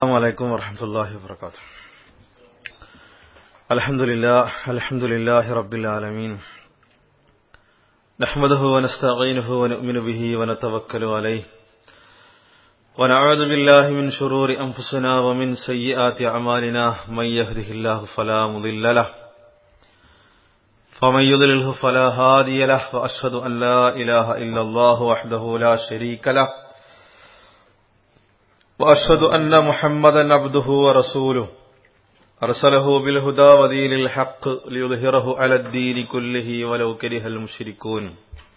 السلام عليكم ورحمة الله وبركاته الحمد لله الحمد لله رب العالمين نحمده ونستعينه ونؤمن به ونتوكل عليه ونعوذ بالله من شرور أنفسنا ومن سيئات أعمالنا من يهده الله فلا مضل له فمن يضلله فلا هادي له وأشهد أن لا إله إلا الله وحده لا شريك له وأشهد أن محمدا عبده ورسوله أرسله بالهدى ودين الحق ليظهره على الدين كله ولو كره المشركون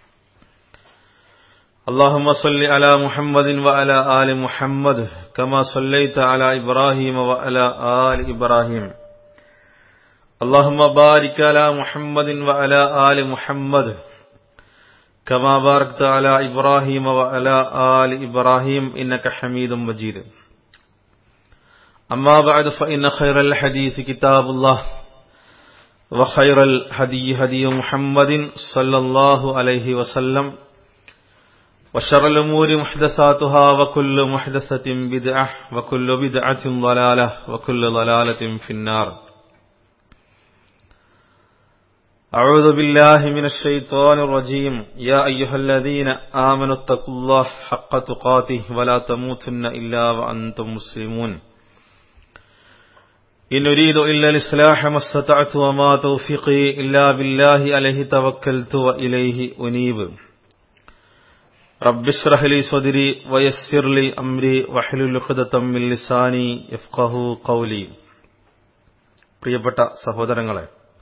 اللهم صل على محمد وعلى آل محمد كما صليت على إبراهيم وعلى آل إبراهيم اللهم بارك على محمد وعلى آل محمد كما باركت على إبراهيم وعلى آل إبراهيم إنك حميد مجيد أما بعد فإن خير الحديث كتاب الله وخير الهدي هدي محمد صلى الله عليه وسلم وشر الأمور محدثاتها وكل محدثة بدعة وكل بدعة ضلالة وكل ضلالة في النار أعوذ بالله من الشيطان الرجيم يا أيها الذين آمنوا اتقوا الله حق تقاته ولا تموتن إلا وأنتم مسلمون إن أريد إلا الإصلاح ما استطعت وما توفيقي إلا بالله عليه توكلت وإليه أنيب رب اشرح لي صدري ويسر لي أمري واحلل عقدة من لساني يفقه قولي പ്രിയപ്പെട്ട സഹോദരങ്ങളെ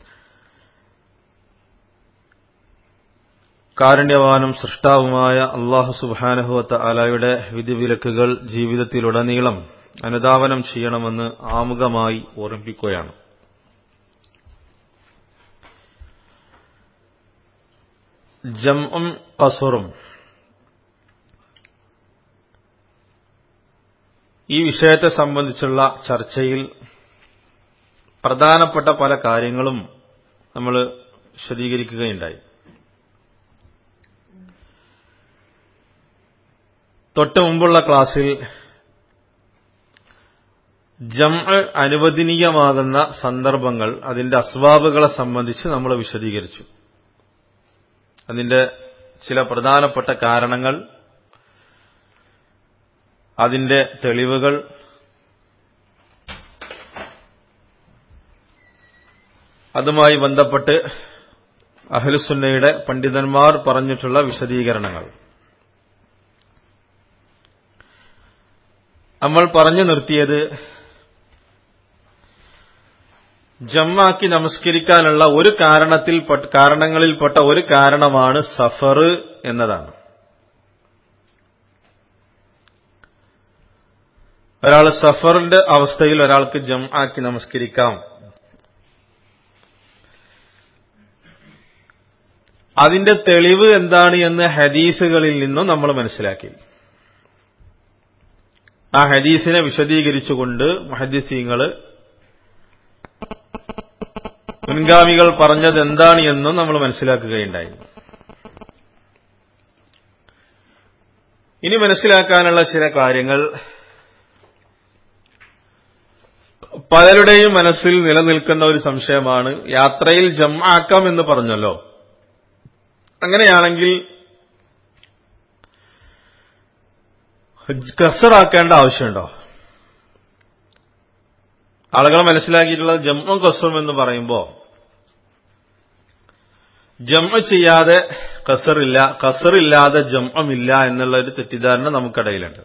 കാരുണ്യവാനും സൃഷ്ടാവുമായ അള്ളാഹു സുബാനഹുവത്ത അലായുടെ വിധിവിലക്കുകൾ ജീവിതത്തിലുടനീളം അനുധാവനം ചെയ്യണമെന്ന് ആമുഖമായി ഓർമ്മിപ്പിക്കുകയാണ് ജംഉം കസുറും ഈ വിഷയത്തെ സംബന്ധിച്ചുള്ള ചർച്ചയിൽ പ്രധാനപ്പെട്ട പല കാര്യങ്ങളും നമ്മൾ വിശദീകരിക്കുകയുണ്ടായി തൊട്ട് മുമ്പുള്ള ക്ലാസ്സിൽ ജം അനുവദനീയമാകുന്ന സന്ദർഭങ്ങൾ അതിന്റെ അസ്വാബുകളെ സംബന്ധിച്ച് നമ്മൾ വിശദീകരിച്ചു അതിന്റെ ചില പ്രധാനപ്പെട്ട കാരണങ്ങൾ അതിന്റെ തെളിവുകൾ അതുമായി ബന്ധപ്പെട്ട് അഹ്ലുസുന്നയുടെ പണ്ഡിതന്മാർ പറഞ്ഞിട്ടുള്ള വിശദീകരണങ്ങൾ നമ്മൾ പറഞ്ഞു നിർത്തിയത് ജമ്മാക്കി നമസ്കരിക്കാനുള്ള ഒരു കാരണത്തിൽ കാരണങ്ങളിൽപ്പെട്ട ഒരു കാരണമാണ് സഫർ എന്നതാണ് ഒരാൾ സഫറിന്റെ അവസ്ഥയിൽ ഒരാൾക്ക് ജം ആക്കി നമസ്കരിക്കാം അതിന്റെ തെളിവ് എന്താണ് എന്ന് ഹദീസുകളിൽ നിന്നും നമ്മൾ മനസ്സിലാക്കി ആ ഹദീസിനെ വിശദീകരിച്ചുകൊണ്ട് മഹദീസീങ്ങള് മുൻഗാമികൾ പറഞ്ഞത് എന്താണ് എന്നും നമ്മൾ മനസ്സിലാക്കുകയുണ്ടായി ഇനി മനസ്സിലാക്കാനുള്ള ചില കാര്യങ്ങൾ പലരുടെയും മനസ്സിൽ നിലനിൽക്കുന്ന ഒരു സംശയമാണ് യാത്രയിൽ ജമാക്കാം എന്ന് പറഞ്ഞല്ലോ അങ്ങനെയാണെങ്കിൽ കസറാക്കേണ്ട ആവശ്യമുണ്ടോ ആളുകൾ മനസ്സിലാക്കിയിട്ടുള്ളത് ജമ്മു കസറും എന്ന് പറയുമ്പോൾ ജമ്മ ചെയ്യാതെ കസറില്ല കസറില്ലാതെ ജമ്മമില്ല എന്നുള്ള ഒരു തെറ്റിദ്ധാരണ നമുക്കിടയിലുണ്ട്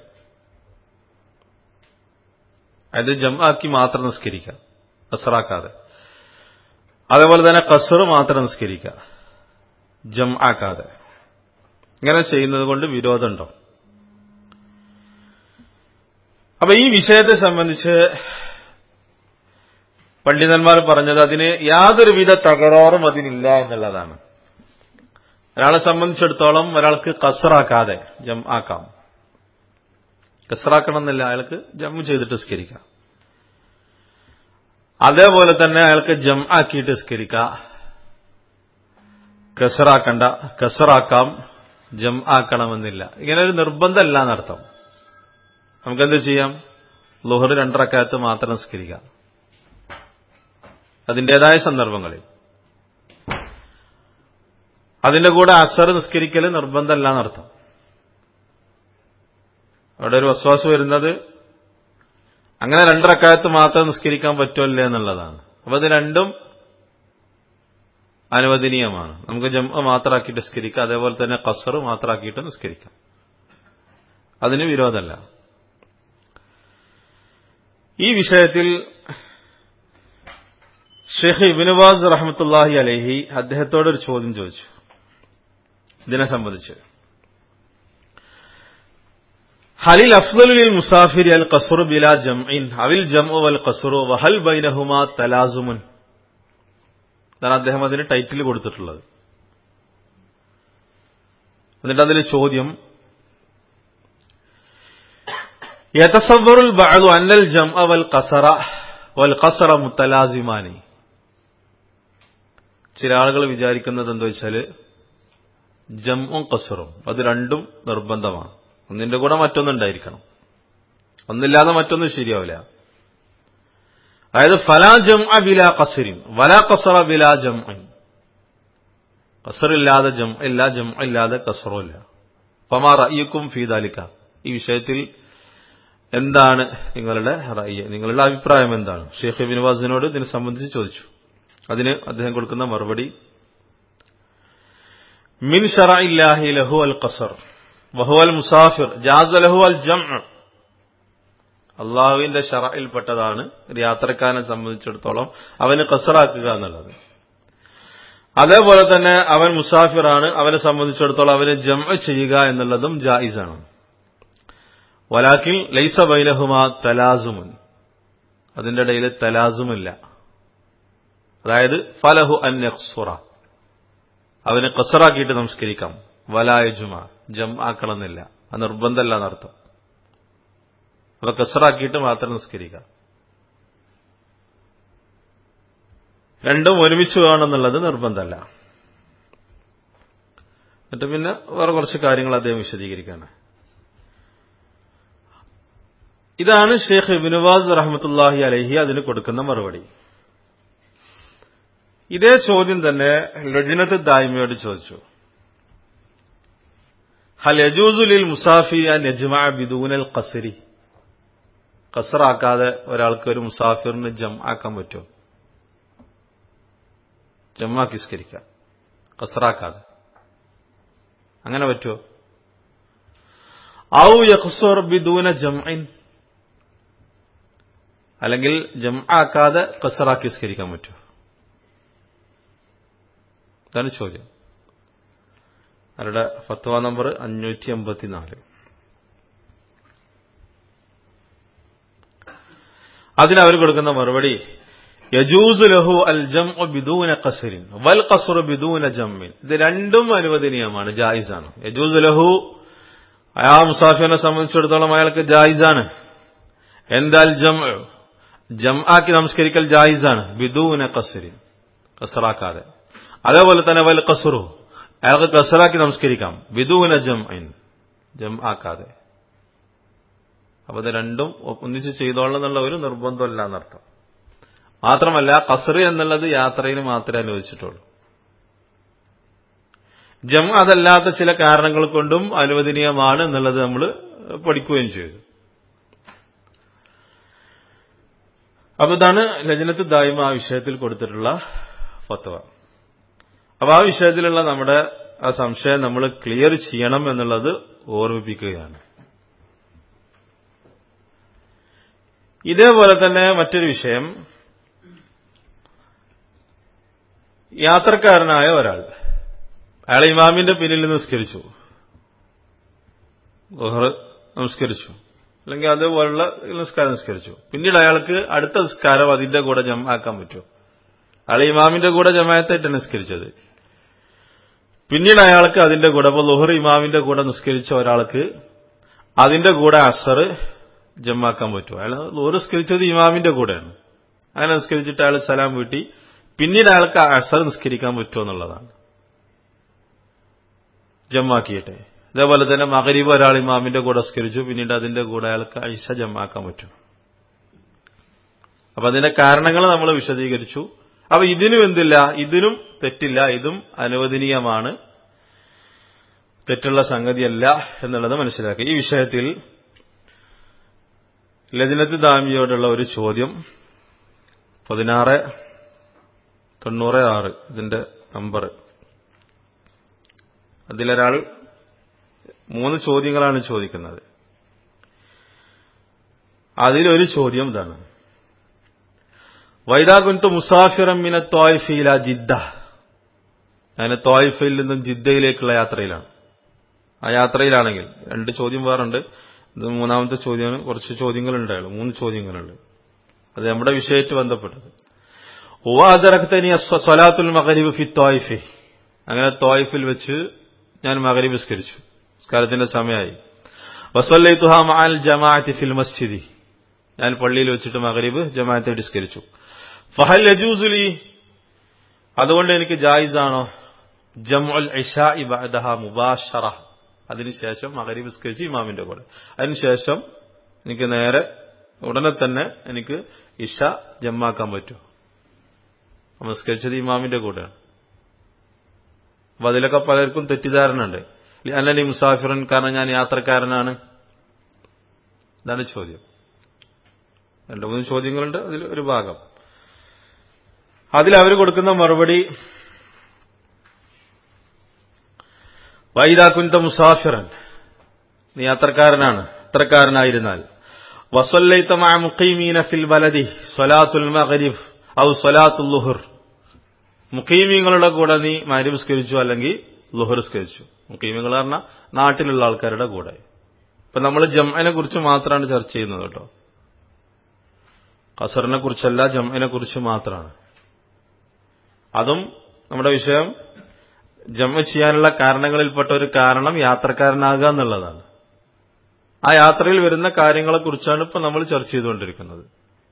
അത് ജമ്മാക്കി മാത്രം നിസ്കരിക്കാം കസറാക്കാതെ അതേപോലെ തന്നെ കസറ് മാത്രം നിസ്കരിക്കുക ജം ആക്കാതെ ഇങ്ങനെ ചെയ്യുന്നത് കൊണ്ട് വിരോധമുണ്ടോ അപ്പൊ ഈ വിഷയത്തെ സംബന്ധിച്ച് പണ്ഡിതന്മാർ പറഞ്ഞത് അതിന് യാതൊരുവിധ തകരാറും അതിനില്ല എന്നുള്ളതാണ് ഒരാളെ സംബന്ധിച്ചിടത്തോളം ഒരാൾക്ക് കസറാക്കാതെ ജം ആക്കാം കസറാക്കണം എന്നില്ല അയാൾക്ക് ജമ്മു ചെയ്തിട്ട് സ്കരിക്കാം അതേപോലെ തന്നെ അയാൾക്ക് ജം ആക്കിയിട്ട് സ്കരിക്കാം കസറാക്കണ്ട കസറാക്കാം ജം ആക്കണമെന്നില്ല ഇങ്ങനെ ഒരു നിർബന്ധമല്ല എന്നർത്ഥം നമുക്കെന്ത് ചെയ്യാം ലുഹർ രണ്ടറക്കാലത്ത് മാത്രം നിസ്കരിക്കാം അതിൻ്റെതായ സന്ദർഭങ്ങളിൽ അതിന്റെ കൂടെ അസർ നിസ്കരിക്കൽ നിർബന്ധമല്ല എന്നർത്ഥം അവിടെ ഒരു വസ്വാസ് വരുന്നത് അങ്ങനെ രണ്ടറക്കാലത്ത് മാത്രം നിസ്കരിക്കാൻ പറ്റുമല്ലേ എന്നുള്ളതാണ് അപ്പൊ ഇത് രണ്ടും അനുവദനീയമാണ് നമുക്ക് ജമ്മ മാത്രമാക്കിയിട്ട് നിസ്കരിക്കാം അതേപോലെ തന്നെ കസർ മാത്രമാക്കിയിട്ട് നിസ്കരിക്കാം അതിന് വിരോധമല്ല ഈ വിഷയത്തിൽ ഷെയ്ഖ് ഇബിനുവാസ് റഹമത്തുല്ലാഹി അലഹി അദ്ദേഹത്തോട് ഒരു ചോദ്യം ചോദിച്ചു ഇതിനെ സംബന്ധിച്ച് ഹലിൽ അഫ്ദലുൽ മുസാഫിർ അൽ ഖസുറു ബിലാ ജംഇൻ അവിൽ ജംഉ വൽ ഖസുറു വഹൽ ബൈനഹുമാ തലാസുമുൻ ഇതാണ് അദ്ദേഹം അതിന് ടൈറ്റിൽ കൊടുത്തിട്ടുള്ളത് എന്നിട്ട് അതിൽ ചോദ്യം യതസവറുൽ ബഅദു അന്നൽ ജംഅ വൽ ഖസറ വൽ ഖസറ മുത്തലാസിമാനി ചില ആളുകൾ വിചാരിക്കുന്നത് എന്താ വെച്ചാല് ജംഉം ഖസറും അത് രണ്ടും നിർബന്ധമാണ് ഒന്നിന്റെ കൂടെ മറ്റൊന്നുണ്ടായിരിക്കണം ഒന്നില്ലാതെ മറ്റൊന്നും ശരിയാവില്ല അതായത് ഫലാ ജം ബില കസറിൻ വല കസറ ബില ജം കസറില്ലാതെ ജം ഇല്ല ജം ഇല്ലാതെ കസറും ഇല്ല പമാ റയ്യക്കും ഫീദാലിക്ക ഈ വിഷയത്തിൽ എന്താണ് നിങ്ങളുടെ റയ്യ നിങ്ങളുടെ അഭിപ്രായം എന്താണ് ഷെയ്ഖ് ബിൻവാസിനോട് ഇതിനെ സംബന്ധിച്ച് ചോദിച്ചു അതിന് അദ്ദേഹം കൊടുക്കുന്ന മറുപടി മിൻ ഷറ ഇല്ലാഹി ലഹു അൽ ഖസർ വഹുവൽ മുസാഫിർ ജാസ ലഹു അൽ ജം അള്ളാഹുവിന്റെ ഷറയിൽപ്പെട്ടതാണ് ഒരു യാത്രക്കാരനെ സംബന്ധിച്ചിടത്തോളം അവന് കസറാക്കുക എന്നുള്ളത് അതേപോലെ തന്നെ അവൻ മുസാഫിറാണ് അവനെ സംബന്ധിച്ചിടത്തോളം അവന് ജം ചെയ്യുക എന്നുള്ളതും ജായിസാണ് വലാക്കിൽ ലൈസ ബൈനഹുമ തലാസുമുൻ അതിന്റെ ഇടയിൽ തലാസുമില്ല അതായത് ഫലഹു അൻ യഖ്സുറ അവന് കസറാക്കിയിട്ട് നമസ്കരിക്കാം വലായ ജുമ ജം ആക്കണമെന്നില്ല അത് നിർബന്ധമല്ല എന്നർത്ഥം അപ്പൊ കസറാക്കിയിട്ട് മാത്രം നിസ്കരിക്കാം രണ്ടും ഒരുമിച്ച് വേണമെന്നുള്ളത് നിർബന്ധമല്ല എന്നിട്ട് പിന്നെ വേറെ കുറച്ച് കാര്യങ്ങൾ അദ്ദേഹം വിശദീകരിക്കാണ് ഇതാണ് ഷെയ്ഖ് ഇബിനുവാസ് റഹമത്തുല്ലാഹി അലഹി അതിന് കൊടുക്കുന്ന മറുപടി ഇതേ ചോദ്യം തന്നെ ലജിനത്ത് ദായ്മയോട് ചോദിച്ചു ഹൽ യജൂസുലിൽ മുസാഫി നജ്മ ബിദൂനൽ ഖസരി കസറാക്കാതെ ഒരാൾക്ക് ഒരു മുസാഫിറിന് ജം ആക്കാൻ പറ്റുമോ ജമ്മാക്കി സ്കരിക്കാം കസറാക്കാതെ അങ്ങനെ പറ്റുമോ ഔ യഖ്സുർ ബിദൂന ജംഇൻ അല്ലെങ്കിൽ ജം ആക്കാതെ കസറാക്കി സ്കരിക്കാൻ പറ്റുമോ ഇതാണ് ചോദ്യം അവരുടെ ഫത്വ നമ്പർ അഞ്ഞൂറ്റി അമ്പത്തിനാല് അതിന് അവർ കൊടുക്കുന്ന മറുപടി യജൂസ് ലഹു അൽ ജം ബിദൂന കസരിൻ വൽ കസുർ ബിദൂന ജമ്മിൻ ഇത് രണ്ടും അനുവദനീയമാണ് ജായിസാണ് യജൂസ് ലഹു ആ മുസാഫിനെ സംബന്ധിച്ചിടത്തോളം അയാൾക്ക് ജായിസാണ് എന്താൽ ജം ജം ആക്കി നമസ്കരിക്കൽ ജായിസാണ് ബിദൂന കസരിൻ കസറാക്കാതെ അതേപോലെ തന്നെ വൽ കസുറു അയാൾക്ക് കസറാക്കി നമസ്കരിക്കാം ബിദൂന ജം ജം ആക്കാതെ അപ്പൊ ഇത് രണ്ടും ഒന്നിച്ച് ചെയ്തോളണം എന്നുള്ള ഒരു നിർബന്ധമല്ല എന്നർത്ഥം മാത്രമല്ല കസർ എന്നുള്ളത് യാത്രയിൽ മാത്രമേ അനുവദിച്ചിട്ടുള്ളൂ ജം അതല്ലാത്ത ചില കാരണങ്ങൾ കൊണ്ടും അനുവദനീയമാണ് എന്നുള്ളത് നമ്മൾ പഠിക്കുകയും ചെയ്തു അപ്പൊ ഇതാണ് ലജനത്ത് ദായ്മ ആ വിഷയത്തിൽ കൊടുത്തിട്ടുള്ള ഫത്വ അപ്പൊ ആ വിഷയത്തിലുള്ള നമ്മുടെ ആ സംശയം നമ്മൾ ക്ലിയർ ചെയ്യണം എന്നുള്ളത് ഓർമ്മിപ്പിക്കുകയാണ് ഇതേപോലെ തന്നെ മറ്റൊരു വിഷയം യാത്രക്കാരനായ ഒരാൾ അയാൾ ഇമാമിന്റെ പിന്നിൽ നിസ്കരിച്ചു നമസ്കരിച്ചു അല്ലെങ്കിൽ അതേപോലുള്ള നിസ്കാരം നിസ്കരിച്ചു പിന്നീട് അയാൾക്ക് അടുത്ത നിസ്കാരം അതിന്റെ കൂടെ ജമാക്കാൻ പറ്റുമോ അയാൾ ഇമാമിന്റെ കൂടെ ജമായത്തായിട്ട് നിസ്കരിച്ചത് പിന്നീട് അയാൾക്ക് അതിന്റെ കൂടെ ഇപ്പോൾ ലുഹർ ഇമാമിന്റെ കൂടെ നിസ്കരിച്ച ഒരാൾക്ക് അതിന്റെ കൂടെ അസർ ജമാക്കാൻ പറ്റുമോ അയാൾ ലുഹർ നിസ്കരിച്ചത് ഇമാമിന്റെ കൂടെയാണ് അങ്ങനെ നിസ്കരിച്ചിട്ട് അയാൾ സലാം വീട്ടി പിന്നീട് അയാൾക്ക് അസർ നിസ്കരിക്കാൻ പറ്റുമോ എന്നുള്ളതാണ് ജമാക്കിയിട്ട് അതേപോലെ തന്നെ മകരീബ് ഒരാൾ ഇമാമിന്റെ കൂടെ സ്കരിച്ചു പിന്നീട് അതിന്റെ കൂടെ അയാൾക്ക് ഐഷ ജമാക്കാൻ പറ്റും അപ്പൊ അതിന്റെ കാരണങ്ങൾ നമ്മൾ വിശദീകരിച്ചു അപ്പൊ ഇതിനും എന്തില്ല ഇതിനും തെറ്റില്ല ഇതും അനുവദനീയമാണ് തെറ്റുള്ള സംഗതിയല്ല എന്നുള്ളത് മനസ്സിലാക്കി ഈ വിഷയത്തിൽ ലജനത്ത് ദാമിയോടുള്ള ഒരു ചോദ്യം പതിനാറ് തൊണ്ണൂറ് ആറ് ഇതിന്റെ നമ്പർ അതിലൊരാൾ മൂന്ന് ചോദ്യങ്ങളാണ് ചോദിക്കുന്നത് അതിലൊരു ചോദ്യം ഇതാണ് വൈദാകുൻത്ത് മുസാഫിറം മിന തോയ്ഫയില ജിദ്ദ ഞാൻ തോയ്ഫയിൽ നിന്നും ജിദ്ദയിലേക്കുള്ള യാത്രയിലാണ് ആ യാത്രയിലാണെങ്കിൽ രണ്ട് ചോദ്യം വേറുണ്ട് ഇത് മൂന്നാമത്തെ ചോദ്യമാണ് കുറച്ച് ചോദ്യങ്ങളുണ്ട് അയാൾ മൂന്ന് ചോദ്യങ്ങളുണ്ട് അത് നമ്മുടെ വിഷയമായിട്ട് ബന്ധപ്പെട്ടത് ഉവാദറക്തനി സ്വലാത്തുൽ മകരീബ് ഫി തോയ്ഫെ അങ്ങനെ തോയ്ഫിൽ വെച്ച് ഞാൻ മകരീബ് സ്കരിച്ചു സ്കാരത്തിന്റെ സമയമായി വസല്ലൈത്തുഹ മഅൽ ജമാഅത്തി ഫിൽ മസ്ജിദി ഞാൻ പള്ളിയിൽ വെച്ചിട്ട് മകരീബ് ജമാഅത്തെ നിസ്കരിച്ചു ഫഹൽ യജൂസുലി അതുകൊണ്ട് എനിക്ക് ജായിസാണോ ജംഉൽ ഇഷാ ഇബഅദഹ മുബാഷറ അതിനുശേഷം മകരീബ് നിസ്കരിച്ച് ഇമാമിന്റെ കൂടെ അതിനുശേഷം എനിക്ക് നേരെ ഉടനെ തന്നെ എനിക്ക് ഇഷ ജമ്മാക്കാൻ പറ്റും നമസ്കരിച്ചത് ഇമാമിന്റെ കൂടെയാണ് അപ്പൊ അതിലൊക്കെ പലർക്കും തെറ്റിദ്ധാരണ ഉണ്ട് അല്ലനി മുസാഫിറൻ കാരണം ഞാൻ യാത്രക്കാരനാണ് ഇതാണ് ചോദ്യം രണ്ടു മൂന്ന് ചോദ്യങ്ങളുണ്ട് അതിൽ ഒരു ഭാഗം അതിൽ അവർ കൊടുക്കുന്ന മറുപടി വൈദാകുന്ത മുസാഫിറൻ നീ യാത്രക്കാരനാണ് യാത്രക്കാരനായിരുന്നാൽ വസല്ലൈത്തമാ മുഖീമീന ഫിൽ ബലദി സ്വലാത്തുൽ മഗ്രിബ് ഔ സ്വലാത്തുൽ ലുഹുർ മുഖീമീങ്ങളുടെ കൂടെ നീ മരിസ്കരിച്ചു അല്ലെങ്കിൽ ലുഹുർസ്കരിച്ചു മുഖീമീങ്ങൾ പറഞ്ഞാൽ നാട്ടിലുള്ള ആൾക്കാരുടെ കൂടെ ഇപ്പൊ നമ്മൾ ജംഅനെ കുറിച്ച് മാത്രമാണ് ചർച്ച ചെയ്യുന്നത് കേട്ടോ ഖസറിനെ കുറിച്ചല്ല ജംഅനെ കുറിച്ച് മാത്രമാണ് അതും നമ്മുടെ വിഷയം ജമ്മ ചെയ്യാനുള്ള കാരണങ്ങളിൽപ്പെട്ട ഒരു കാരണം യാത്രക്കാരനാകുക എന്നുള്ളതാണ് ആ യാത്രയിൽ വരുന്ന കാര്യങ്ങളെക്കുറിച്ചാണ് ഇപ്പൊ നമ്മൾ ചർച്ച ചെയ്തുകൊണ്ടിരിക്കുന്നത്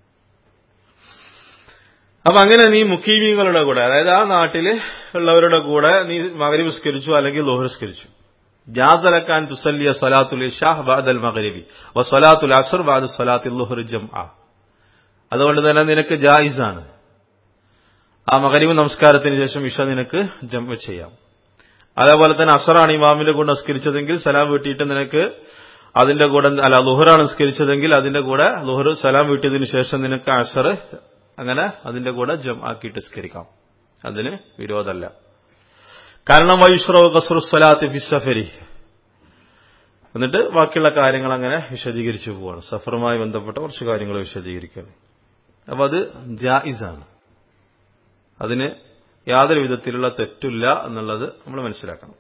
അപ്പൊ അങ്ങനെ നീ മുഖീമീങ്ങളുടെ കൂടെ അതായത് ആ നാട്ടില് ഉള്ളവരുടെ കൂടെ നീ മകരിസ്കരിച്ചു അല്ലെങ്കിൽ ലോഹരിസ്കരിച്ചു ജാസലക്കാൻ തുസല്ലിയ സലാത്തുൽ ഇഷാഹ് ബാദൽ മകരിബി വ സലാത്തുൽ അസർ ബാദ് സലാത്തുൽ ലുഹർ ജം അതുകൊണ്ട് തന്നെ നിനക്ക് ജായിസാണ് ആ മകരിബ് നമസ്കാരത്തിന് ശേഷം ഇഷ നിനക്ക് ജംപ് ചെയ്യാം അതേപോലെ തന്നെ അസറാണ് ഇമാമിന്റെ കൂടെ നിസ്കരിച്ചതെങ്കിൽ സലാം വീട്ടിയിട്ട് നിനക്ക് അതിന്റെ കൂടെ അല്ല ലുഹറാണ് നിസ്കരിച്ചതെങ്കിൽ അതിന്റെ കൂടെ ലുഹർ സലാം വീട്ടിയതിനു ശേഷം നിനക്ക് അസർ അങ്ങനെ അതിന്റെ കൂടെ ജം ആക്കിയിട്ട് നിസ്കരിക്കാം അതിന് വിരോധമല്ല കാരണം വൈഷ്റവ് കസ്റു സ്വലാത്ത് ഫിസഫരി എന്നിട്ട് ബാക്കിയുള്ള കാര്യങ്ങൾ അങ്ങനെ വിശദീകരിച്ചു പോവാണ് സഫറുമായി ബന്ധപ്പെട്ട കുറച്ച് കാര്യങ്ങൾ വിശദീകരിക്കുകയാണ് അപ്പൊ അത് ജായിസാണ് അതിന് യാതൊരു വിധത്തിലുള്ള തെറ്റില്ല എന്നുള്ളത് നമ്മൾ മനസ്സിലാക്കണം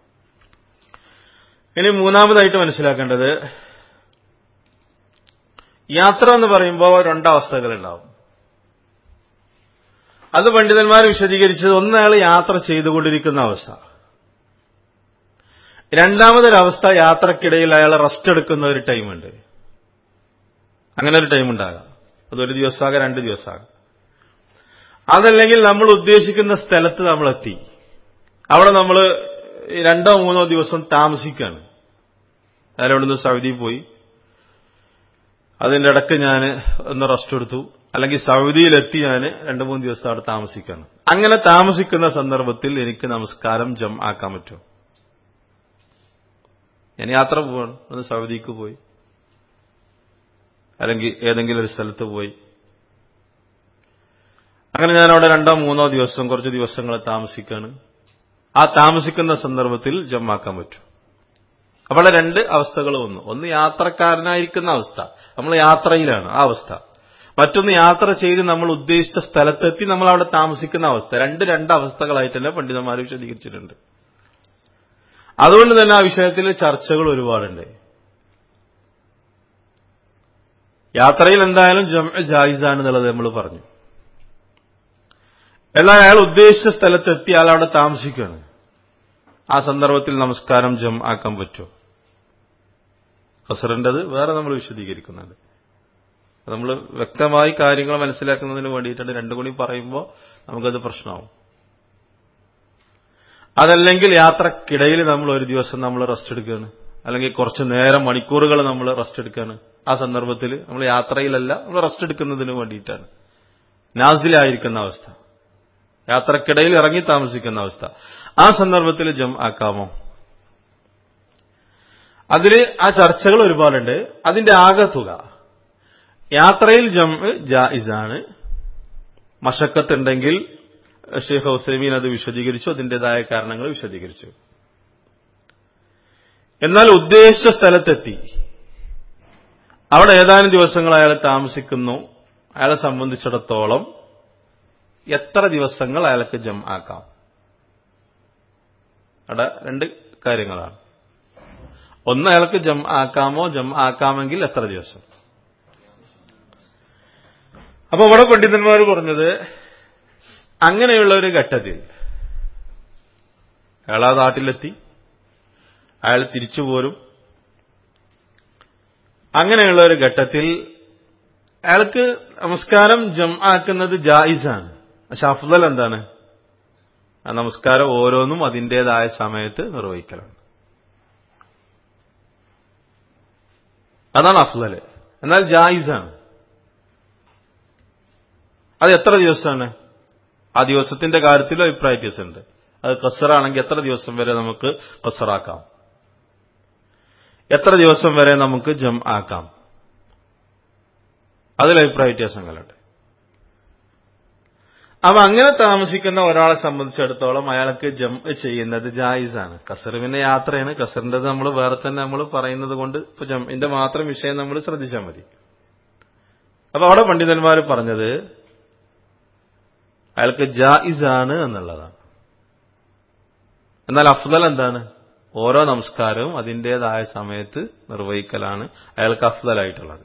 ഇനി മൂന്നാമതായിട്ട് മനസ്സിലാക്കേണ്ടത് യാത്ര എന്ന് പറയുമ്പോൾ രണ്ടവസ്ഥകളുണ്ടാവും അത് പണ്ഡിതന്മാർ വിശദീകരിച്ചത് ഒന്ന് അയാൾ യാത്ര ചെയ്തുകൊണ്ടിരിക്കുന്ന അവസ്ഥ രണ്ടാമതൊരവസ്ഥ യാത്രക്കിടയിൽ അയാൾ റെസ്റ്റ് എടുക്കുന്ന ഒരു ടൈമുണ്ട് അങ്ങനെ ഒരു ടൈം ഉണ്ടാകാം അതൊരു ദിവസമാകാം രണ്ട് ദിവസമാകാം അതല്ലെങ്കിൽ നമ്മൾ ഉദ്ദേശിക്കുന്ന സ്ഥലത്ത് നമ്മൾ എത്തി അവിടെ നമ്മൾ രണ്ടോ മൂന്നോ ദിവസം താമസിക്കാണ് അതിലവിടുന്ന് സൗദി പോയി അതിന്റെ ഇടക്ക് ഞാൻ ഒന്ന് റെസ്റ്റ് എടുത്തു അല്ലെങ്കിൽ സൗദിയിലെത്തി ഞാൻ രണ്ടു മൂന്ന് ദിവസം അവിടെ താമസിക്കാണ് അങ്ങനെ താമസിക്കുന്ന സന്ദർഭത്തിൽ എനിക്ക് നമസ്കാരം ജം ആക്കാൻ പറ്റും ഞാൻ യാത്ര പോവാണ് ഒന്ന് സൗദിക്ക് പോയി അല്ലെങ്കിൽ ഏതെങ്കിലും ഒരു സ്ഥലത്ത് പോയി അങ്ങനെ ഞാൻ അവിടെ രണ്ടോ മൂന്നോ ദിവസം കുറച്ച് ദിവസങ്ങൾ താമസിക്കാണ് ആ താമസിക്കുന്ന സന്ദർഭത്തിൽ ജമ്മാക്കാൻ പറ്റും അപ്പോൾ രണ്ട് അവസ്ഥകൾ വന്നു ഒന്ന് യാത്രക്കാരനായിരിക്കുന്ന അവസ്ഥ നമ്മൾ യാത്രയിലാണ് ആ അവസ്ഥ മറ്റൊന്ന് യാത്ര ചെയ്ത് നമ്മൾ ഉദ്ദേശിച്ച സ്ഥലത്തെത്തി നമ്മൾ അവിടെ താമസിക്കുന്ന അവസ്ഥ രണ്ട് രണ്ട് അവസ്ഥകളായിട്ട് തന്നെ പണ്ഡിതന്മാർ വിശദീകരിച്ചിട്ടുണ്ട് അതുകൊണ്ട് തന്നെ ആ വിഷയത്തിൽ ചർച്ചകൾ ഒരുപാടുണ്ട് യാത്രയിൽ എന്തായാലും ജായിസാണെന്നുള്ളത് നമ്മൾ പറഞ്ഞു എന്നാൽ അയാൾ ഉദ്ദേശിച്ച സ്ഥലത്തെത്തി അയാൾ അവിടെ താമസിക്കുകയാണ് ആ സന്ദർഭത്തിൽ നമസ്കാരം ജം ആക്കാൻ പറ്റുമോ ഹസറിൻ്റെത് വേറെ നമ്മൾ വിശദീകരിക്കുന്നുണ്ട് നമ്മൾ വ്യക്തമായി കാര്യങ്ങൾ മനസ്സിലാക്കുന്നതിന് വേണ്ടിയിട്ടാണ് രണ്ടു കൂടി പറയുമ്പോൾ നമുക്കത് പ്രശ്നമാവും അതല്ലെങ്കിൽ യാത്രക്കിടയിൽ നമ്മൾ ഒരു ദിവസം നമ്മൾ റെസ്റ്റ് എടുക്കുകയാണ് അല്ലെങ്കിൽ കുറച്ച് നേരം മണിക്കൂറുകൾ നമ്മൾ റെസ്റ്റ് എടുക്കുകയാണ് ആ സന്ദർഭത്തിൽ നമ്മൾ യാത്രയിലല്ല നമ്മൾ റെസ്റ്റ് എടുക്കുന്നതിന് വേണ്ടിയിട്ടാണ് നാസിലായിരിക്കുന്ന അവസ്ഥ യാത്രക്കിടയിൽ ഇറങ്ങി താമസിക്കുന്ന അവസ്ഥ ആ സന്ദർഭത്തിൽ ജം ആക്കാമോ അതിൽ ആ ചർച്ചകൾ ഒരുപാടുണ്ട് അതിന്റെ ആകെ തുക യാത്രയിൽ ജം ജായിസാണ് മഷക്കത്തുണ്ടെങ്കിൽ ഷെയ്ഖ് ഹുസൈമീൻ അത് വിശദീകരിച്ചു അതിന്റേതായ കാരണങ്ങൾ വിശദീകരിച്ചു എന്നാൽ ഉദ്ദേശിച്ച സ്ഥലത്തെത്തി അവിടെ ഏതാനും ദിവസങ്ങൾ അയാൾ താമസിക്കുന്നു അയാളെ സംബന്ധിച്ചിടത്തോളം എത്ര ദിവസങ്ങൾ അയാൾക്ക് ജം ആക്കാം അവിടെ രണ്ട് കാര്യങ്ങളാണ് ഒന്ന് അയാൾക്ക് ജം ആക്കാമോ ജം ആക്കാമെങ്കിൽ എത്ര ദിവസം അപ്പൊ ഇവിടെ പണ്ഡിതന്മാർ പറഞ്ഞത് അങ്ങനെയുള്ള ഒരു ഘട്ടത്തിൽ അയാൾ ആ നാട്ടിലെത്തി അയാൾ തിരിച്ചു പോരും അങ്ങനെയുള്ള ഒരു ഘട്ടത്തിൽ അയാൾക്ക് നമസ്കാരം ജം ആക്കുന്നത് ജായിസാണ് പക്ഷെ അഫ്ദൽ എന്താണ് ആ നമസ്കാരം ഓരോന്നും അതിൻ്റെതായ സമയത്ത് നിർവഹിക്കലാണ് അതാണ് അഫ്ദൽ എന്നാൽ ജായിസാണ് അത് എത്ര ദിവസമാണ് ആ ദിവസത്തിന്റെ കാര്യത്തിലും അഭിപ്രായ വ്യത്യാസമുണ്ട് അത് കസറാണെങ്കിൽ എത്ര ദിവസം വരെ നമുക്ക് കസറാക്കാം എത്ര ദിവസം വരെ നമുക്ക് ജം ആക്കാം അതിൽ അഭിപ്രായ വ്യത്യാസങ്ങളുണ്ട് അപ്പൊ അങ്ങനെ താമസിക്കുന്ന ഒരാളെ സംബന്ധിച്ചിടത്തോളം അയാൾക്ക് ജം ചെയ്യുന്നത് ജായിസാണ് കസർ പിന്നെ യാത്രയാണ് കസറിന്റെ നമ്മൾ വേറെ തന്നെ നമ്മൾ പറയുന്നത് കൊണ്ട് ഇപ്പൊ ജമ്മിന്റെ മാത്രം വിഷയം നമ്മൾ ശ്രദ്ധിച്ചാൽ മതി അപ്പൊ അവിടെ പണ്ഡിതന്മാർ പറഞ്ഞത് അയാൾക്ക് ജായിസാണ് എന്നുള്ളതാണ് എന്നാൽ അഫ്ദൽ എന്താണ് ഓരോ നമസ്കാരവും അതിൻ്റെതായ സമയത്ത് നിർവഹിക്കലാണ് അയാൾക്ക് അഫ്ദലായിട്ടുള്ളത്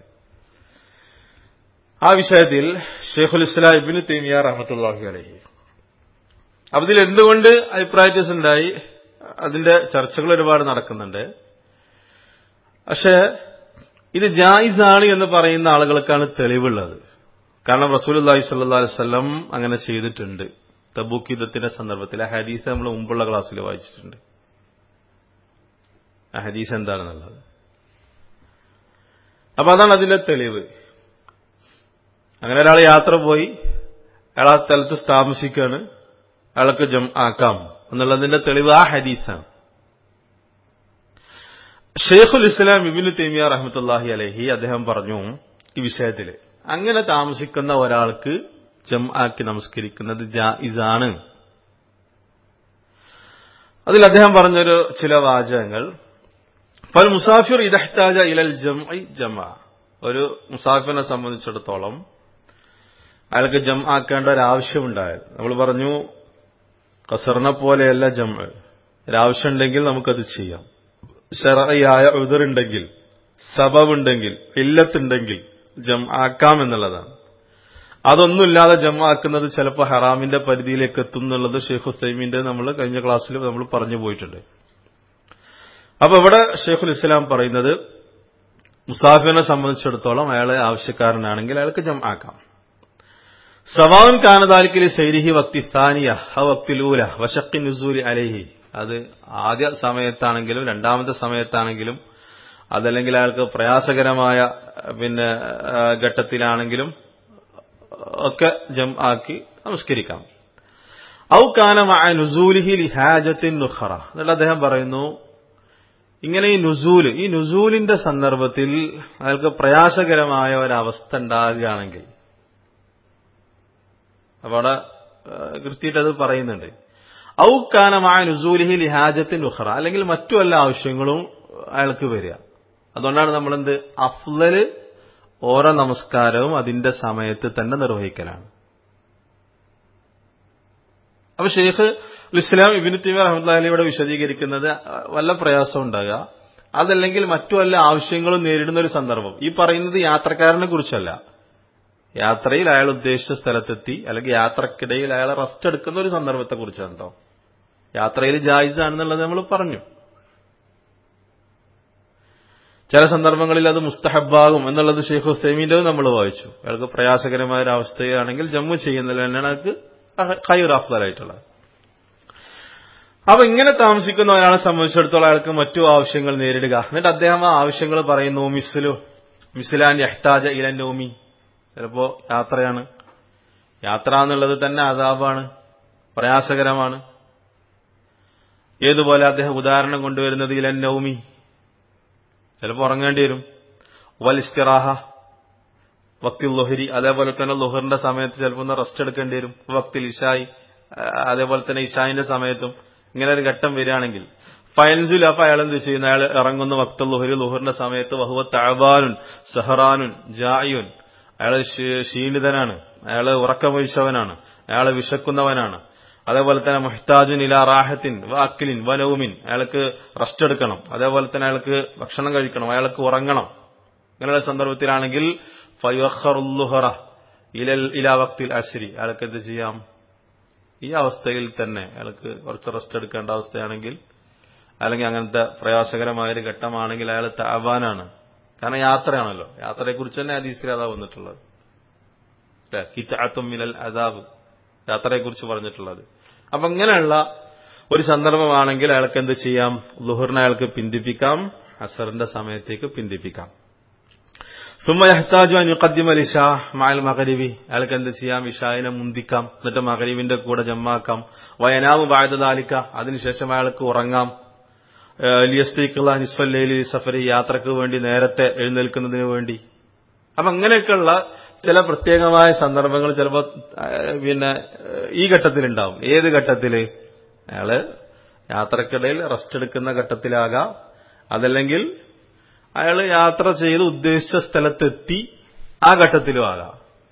ആ വിഷയത്തിൽ ഷെയ്ഖുൽ ഇസ്ലാം ഇബിന് തേമിയ റഹമത്തുല്ലാഹി അലഹി അതിൽ എന്തുകൊണ്ട് അഭിപ്രായ വ്യത്യാസം ഉണ്ടായി അതിന്റെ ചർച്ചകൾ ഒരുപാട് നടക്കുന്നുണ്ട് പക്ഷേ ഇത് ജായിസാണ് എന്ന് പറയുന്ന ആളുകൾക്കാണ് തെളിവുള്ളത് കാരണം റസൂലി സല്ലാ അലൈവല്ലം അങ്ങനെ ചെയ്തിട്ടുണ്ട് തബൂക്ക് യുദ്ധത്തിന്റെ സന്ദർഭത്തിൽ ആ ഹദീസ് നമ്മൾ മുമ്പുള്ള ക്ലാസ്സിൽ വായിച്ചിട്ടുണ്ട് ആ ഹദീസ് എന്താണെന്നുള്ളത് അപ്പൊ അതാണ് അതിന്റെ തെളിവ് അങ്ങനെ ഒരാൾ യാത്ര പോയി അയാൾ ആ സ്ഥലത്ത് താമസിക്കുകയാണ് അയാൾക്ക് ജം ആക്കാം എന്നുള്ളതിന്റെ തെളിവ് ആ ഹദീസാണ് ഷെയ്ഖുൽ ഇസ്ലാം ഇബിന് തേമിയ റഹമത്തല്ലാഹി അലഹി അദ്ദേഹം പറഞ്ഞു ഈ വിഷയത്തിൽ അങ്ങനെ താമസിക്കുന്ന ഒരാൾക്ക് ജം ആക്കി നമസ്കരിക്കുന്നത് ജായിസാണ് അതിൽ അദ്ദേഹം പറഞ്ഞൊരു ചില വാചകങ്ങൾ ഫൽ മുസാഫിർ ഇദഹ്താജ ഇലൽ ജം ജമ ഒരു മുസാഫിറിനെ സംബന്ധിച്ചിടത്തോളം അയാൾക്ക് ജം ആക്കേണ്ട ഒരു ആവശ്യമുണ്ടായത് നമ്മൾ പറഞ്ഞു കസറിനെ പോലെയല്ല ജം ഒരാവശ്യമുണ്ടെങ്കിൽ നമുക്കത് ചെയ്യാം ഷറയായ ഉതിറുണ്ടെങ്കിൽ സബബുണ്ടെങ്കിൽ ഇല്ലത്തുണ്ടെങ്കിൽ ജം ആക്കാം എന്നുള്ളതാണ് അതൊന്നുമില്ലാതെ ജം ആക്കുന്നത് ചിലപ്പോൾ ഹറാമിന്റെ പരിധിയിലേക്ക് എത്തും എന്നുള്ളത് ഷെയ്ഖ് ഹുസൈമിന്റെ നമ്മൾ കഴിഞ്ഞ ക്ലാസ്സിൽ നമ്മൾ പറഞ്ഞു പോയിട്ടുണ്ട് അപ്പൊ ഇവിടെ ഷെയ്ഖുൽ ഇസ്ലാം പറയുന്നത് മുസാഫിറിനെ സംബന്ധിച്ചിടത്തോളം അയാളെ ആവശ്യക്കാരനാണെങ്കിൽ അയാൾക്ക് ജം ആക്കാം സവാൻ കാനദാലിക്കൽ സൈരിഹി വക്തി സ്ഥാനിയ ഹ വക്തിലൂല വശക്കി നുസൂലി അലഹി അത് ആദ്യ സമയത്താണെങ്കിലും രണ്ടാമത്തെ സമയത്താണെങ്കിലും അതല്ലെങ്കിൽ അയാൾക്ക് പ്രയാസകരമായ പിന്നെ ഘട്ടത്തിലാണെങ്കിലും ഒക്കെ ജം ആക്കി നമസ്കരിക്കാം ഔകാനമായ നുസൂലിഹി ലിഹാജത്തിൻ നുഖറ എന്നിട്ട് അദ്ദേഹം പറയുന്നു ഇങ്ങനെ ഈ നുസൂല് ഈ നുസൂലിന്റെ സന്ദർഭത്തിൽ അയാൾക്ക് പ്രയാസകരമായ ഒരവസ്ഥ ഉണ്ടാകുകയാണെങ്കിൽ അപ്പൊ അവിടെ കൃത്യമായിട്ട് അത് പറയുന്നുണ്ട് ഔക്കാനമായ നുസൂലിഹി ലിഹാജത്തിൻ ഉഹറ അല്ലെങ്കിൽ മറ്റു വല്ല ആവശ്യങ്ങളും അയാൾക്ക് വരിക അതുകൊണ്ടാണ് നമ്മളെന്ത് അഫ്ലല് ഓരോ നമസ്കാരവും അതിന്റെ സമയത്ത് തന്നെ നിർവഹിക്കലാണ് അപ്പൊ ഷെയ്ഖ് ഇസ്ലാം ഇബിന് തീമ റഹ്മദ്ദാലി ഇവിടെ വിശദീകരിക്കുന്നത് വല്ല പ്രയാസം ഉണ്ടാകുക അതല്ലെങ്കിൽ മറ്റു വല്ല ആവശ്യങ്ങളും നേരിടുന്ന ഒരു സന്ദർഭം ഈ പറയുന്നത് യാത്രക്കാരനെ കുറിച്ചല്ല യാത്രയിൽ അയാൾ ഉദ്ദേശിച്ച സ്ഥലത്തെത്തി അല്ലെങ്കിൽ യാത്രക്കിടയിൽ അയാൾ റെസ്റ്റ് എടുക്കുന്ന ഒരു സന്ദർഭത്തെ കുറിച്ചാണ് കേട്ടോ യാത്രയിൽ ജായിസാണെന്നുള്ളത് നമ്മൾ പറഞ്ഞു ചില സന്ദർഭങ്ങളിൽ അത് മുസ്തഹബാകും എന്നുള്ളത് ഷെയ്ഖ് ഹുസൈമീന്റെ നമ്മൾ വായിച്ചു അയാൾക്ക് പ്രയാസകരമായ ഒരു അവസ്ഥയാണെങ്കിൽ ജമ്മു ചെയ്യുന്നതിൽ തന്നെയാണ് അയാൾക്ക് ഖൈർ അഫ്ദലായിട്ടുള്ളത് അപ്പൊ ഇങ്ങനെ താമസിക്കുന്ന ഒരാളെ സംബന്ധിച്ചിടത്തോളം അയാൾക്ക് മറ്റു ആവശ്യങ്ങൾ നേരിടുക എന്നിട്ട് അദ്ദേഹം ആ ആവശ്യങ്ങൾ പറയുന്നു മിസ്ലു മിസ്ലാൻ യഹ്താജ ഇലൻ നോമി ചിലപ്പോ യാത്രയാണ് യാത്ര എന്നുള്ളത് തന്നെ അതാപാണ് പ്രയാസകരമാണ് ഏതുപോലെ അദ്ദേഹം ഉദാഹരണം കൊണ്ടുവരുന്നത് ഇലൻ നൗമി ചിലപ്പോൾ ഉറങ്ങേണ്ടി വരും വൽ ഇസ്തിറാഹ വക്തിൽ ലുഹരി അതേപോലെ തന്നെ ലുഹറിന്റെ സമയത്ത് ചിലപ്പോൾ ഒന്ന് റെസ്റ്റ് എടുക്കേണ്ടി വരും വക്തിൽ ഇഷായി അതേപോലെ തന്നെ ഇഷായിന്റെ സമയത്തും ഇങ്ങനെ ഒരു ഘട്ടം വരികയാണെങ്കിൽ ഫയൻസുൽ അപ്പൊ അയാൾ എന്ത് ചെയ്യുന്നു അയാൾ ഇറങ്ങുന്ന വക്തൽ ലുഹരി ലുഹറിന്റെ സമയത്ത് വഹുവ തഴബാനുൻ സഹറാനുൻ ജായുൻ അയാൾ ക്ഷീണിതനാണ് അയാൾ ഉറക്കമൊഴിച്ചവനാണ് അയാൾ വിശക്കുന്നവനാണ് അതേപോലെ തന്നെ മുഹ്താജുൻ ഇല റാഹത്തിൻ വാക്കിലിൻ വനവുമിൻ അയാൾക്ക് റെസ്റ്റ് എടുക്കണം അതേപോലെ തന്നെ അയാൾക്ക് ഭക്ഷണം കഴിക്കണം അയാൾക്ക് ഉറങ്ങണം ഇങ്ങനെയുള്ള സന്ദർഭത്തിലാണെങ്കിൽ ഫയുഹറുല്ലുഹറ ഇലൽ ഇലാ വക്തിൽ അശ്രി അയാൾക്ക് എന്ത് ചെയ്യാം ഈ അവസ്ഥയിൽ തന്നെ അയാൾക്ക് കുറച്ച് റെസ്റ്റ് എടുക്കേണ്ട അവസ്ഥയാണെങ്കിൽ അല്ലെങ്കിൽ അങ്ങനത്തെ പ്രയാസകരമായൊരു ഘട്ടമാണെങ്കിൽ അയാൾ താവാനാണ് കാരണം യാത്രയാണല്ലോ യാത്രയെക്കുറിച്ച് തന്നെ ഹദീസിൽ അതാ വന്നിട്ടുള്ളത് കിറ്റാത്തും മിനൽ അതാബ് യാത്രയെക്കുറിച്ച് പറഞ്ഞിട്ടുള്ളത് അപ്പൊ ഇങ്ങനെയുള്ള ഒരു സന്ദർഭമാണെങ്കിൽ അയാൾക്ക് എന്ത് ചെയ്യാം ലുഹറിനെ അയാൾക്ക് പിന്തിപ്പിക്കാം അസറിന്റെ സമയത്തേക്ക് പിന്തിപ്പിക്കാം സുമ യഹ്താജു അൻ യുഖദ്ദിമ ലിഷാ മഅൽ മഗ്രിബി അയാൾക്ക് എന്ത് ചെയ്യാം ഇഷായിനെ മുന്തിക്കാം എന്നിട്ട് മഗ്രിബിന്റെ കൂടെ ജമ്മാക്കാം വയനാവ് ബാദ ദാലിക അതിനുശേഷം അയാൾക്ക് ഉറങ്ങാം ലിയസ്തീഖുള്ള നിസ്ഫല്ലി സഫരി യാത്രക്ക് വേണ്ടി നേരത്തെ എഴുന്നേൽക്കുന്നതിന് വേണ്ടി അപ്പൊ അങ്ങനെയൊക്കെയുള്ള ചില പ്രത്യേകമായ സന്ദർഭങ്ങൾ ചിലപ്പോൾ പിന്നെ ഈ ഘട്ടത്തിലുണ്ടാവും ഏത് ഘട്ടത്തില് അയാള് യാത്രക്കിടയിൽ റെസ്റ്റ് എടുക്കുന്ന ഘട്ടത്തിലാകാം അതല്ലെങ്കിൽ അയാൾ യാത്ര ചെയ്ത് ഉദ്ദേശിച്ച സ്ഥലത്തെത്തി ആ ഘട്ടത്തിലും ആകാം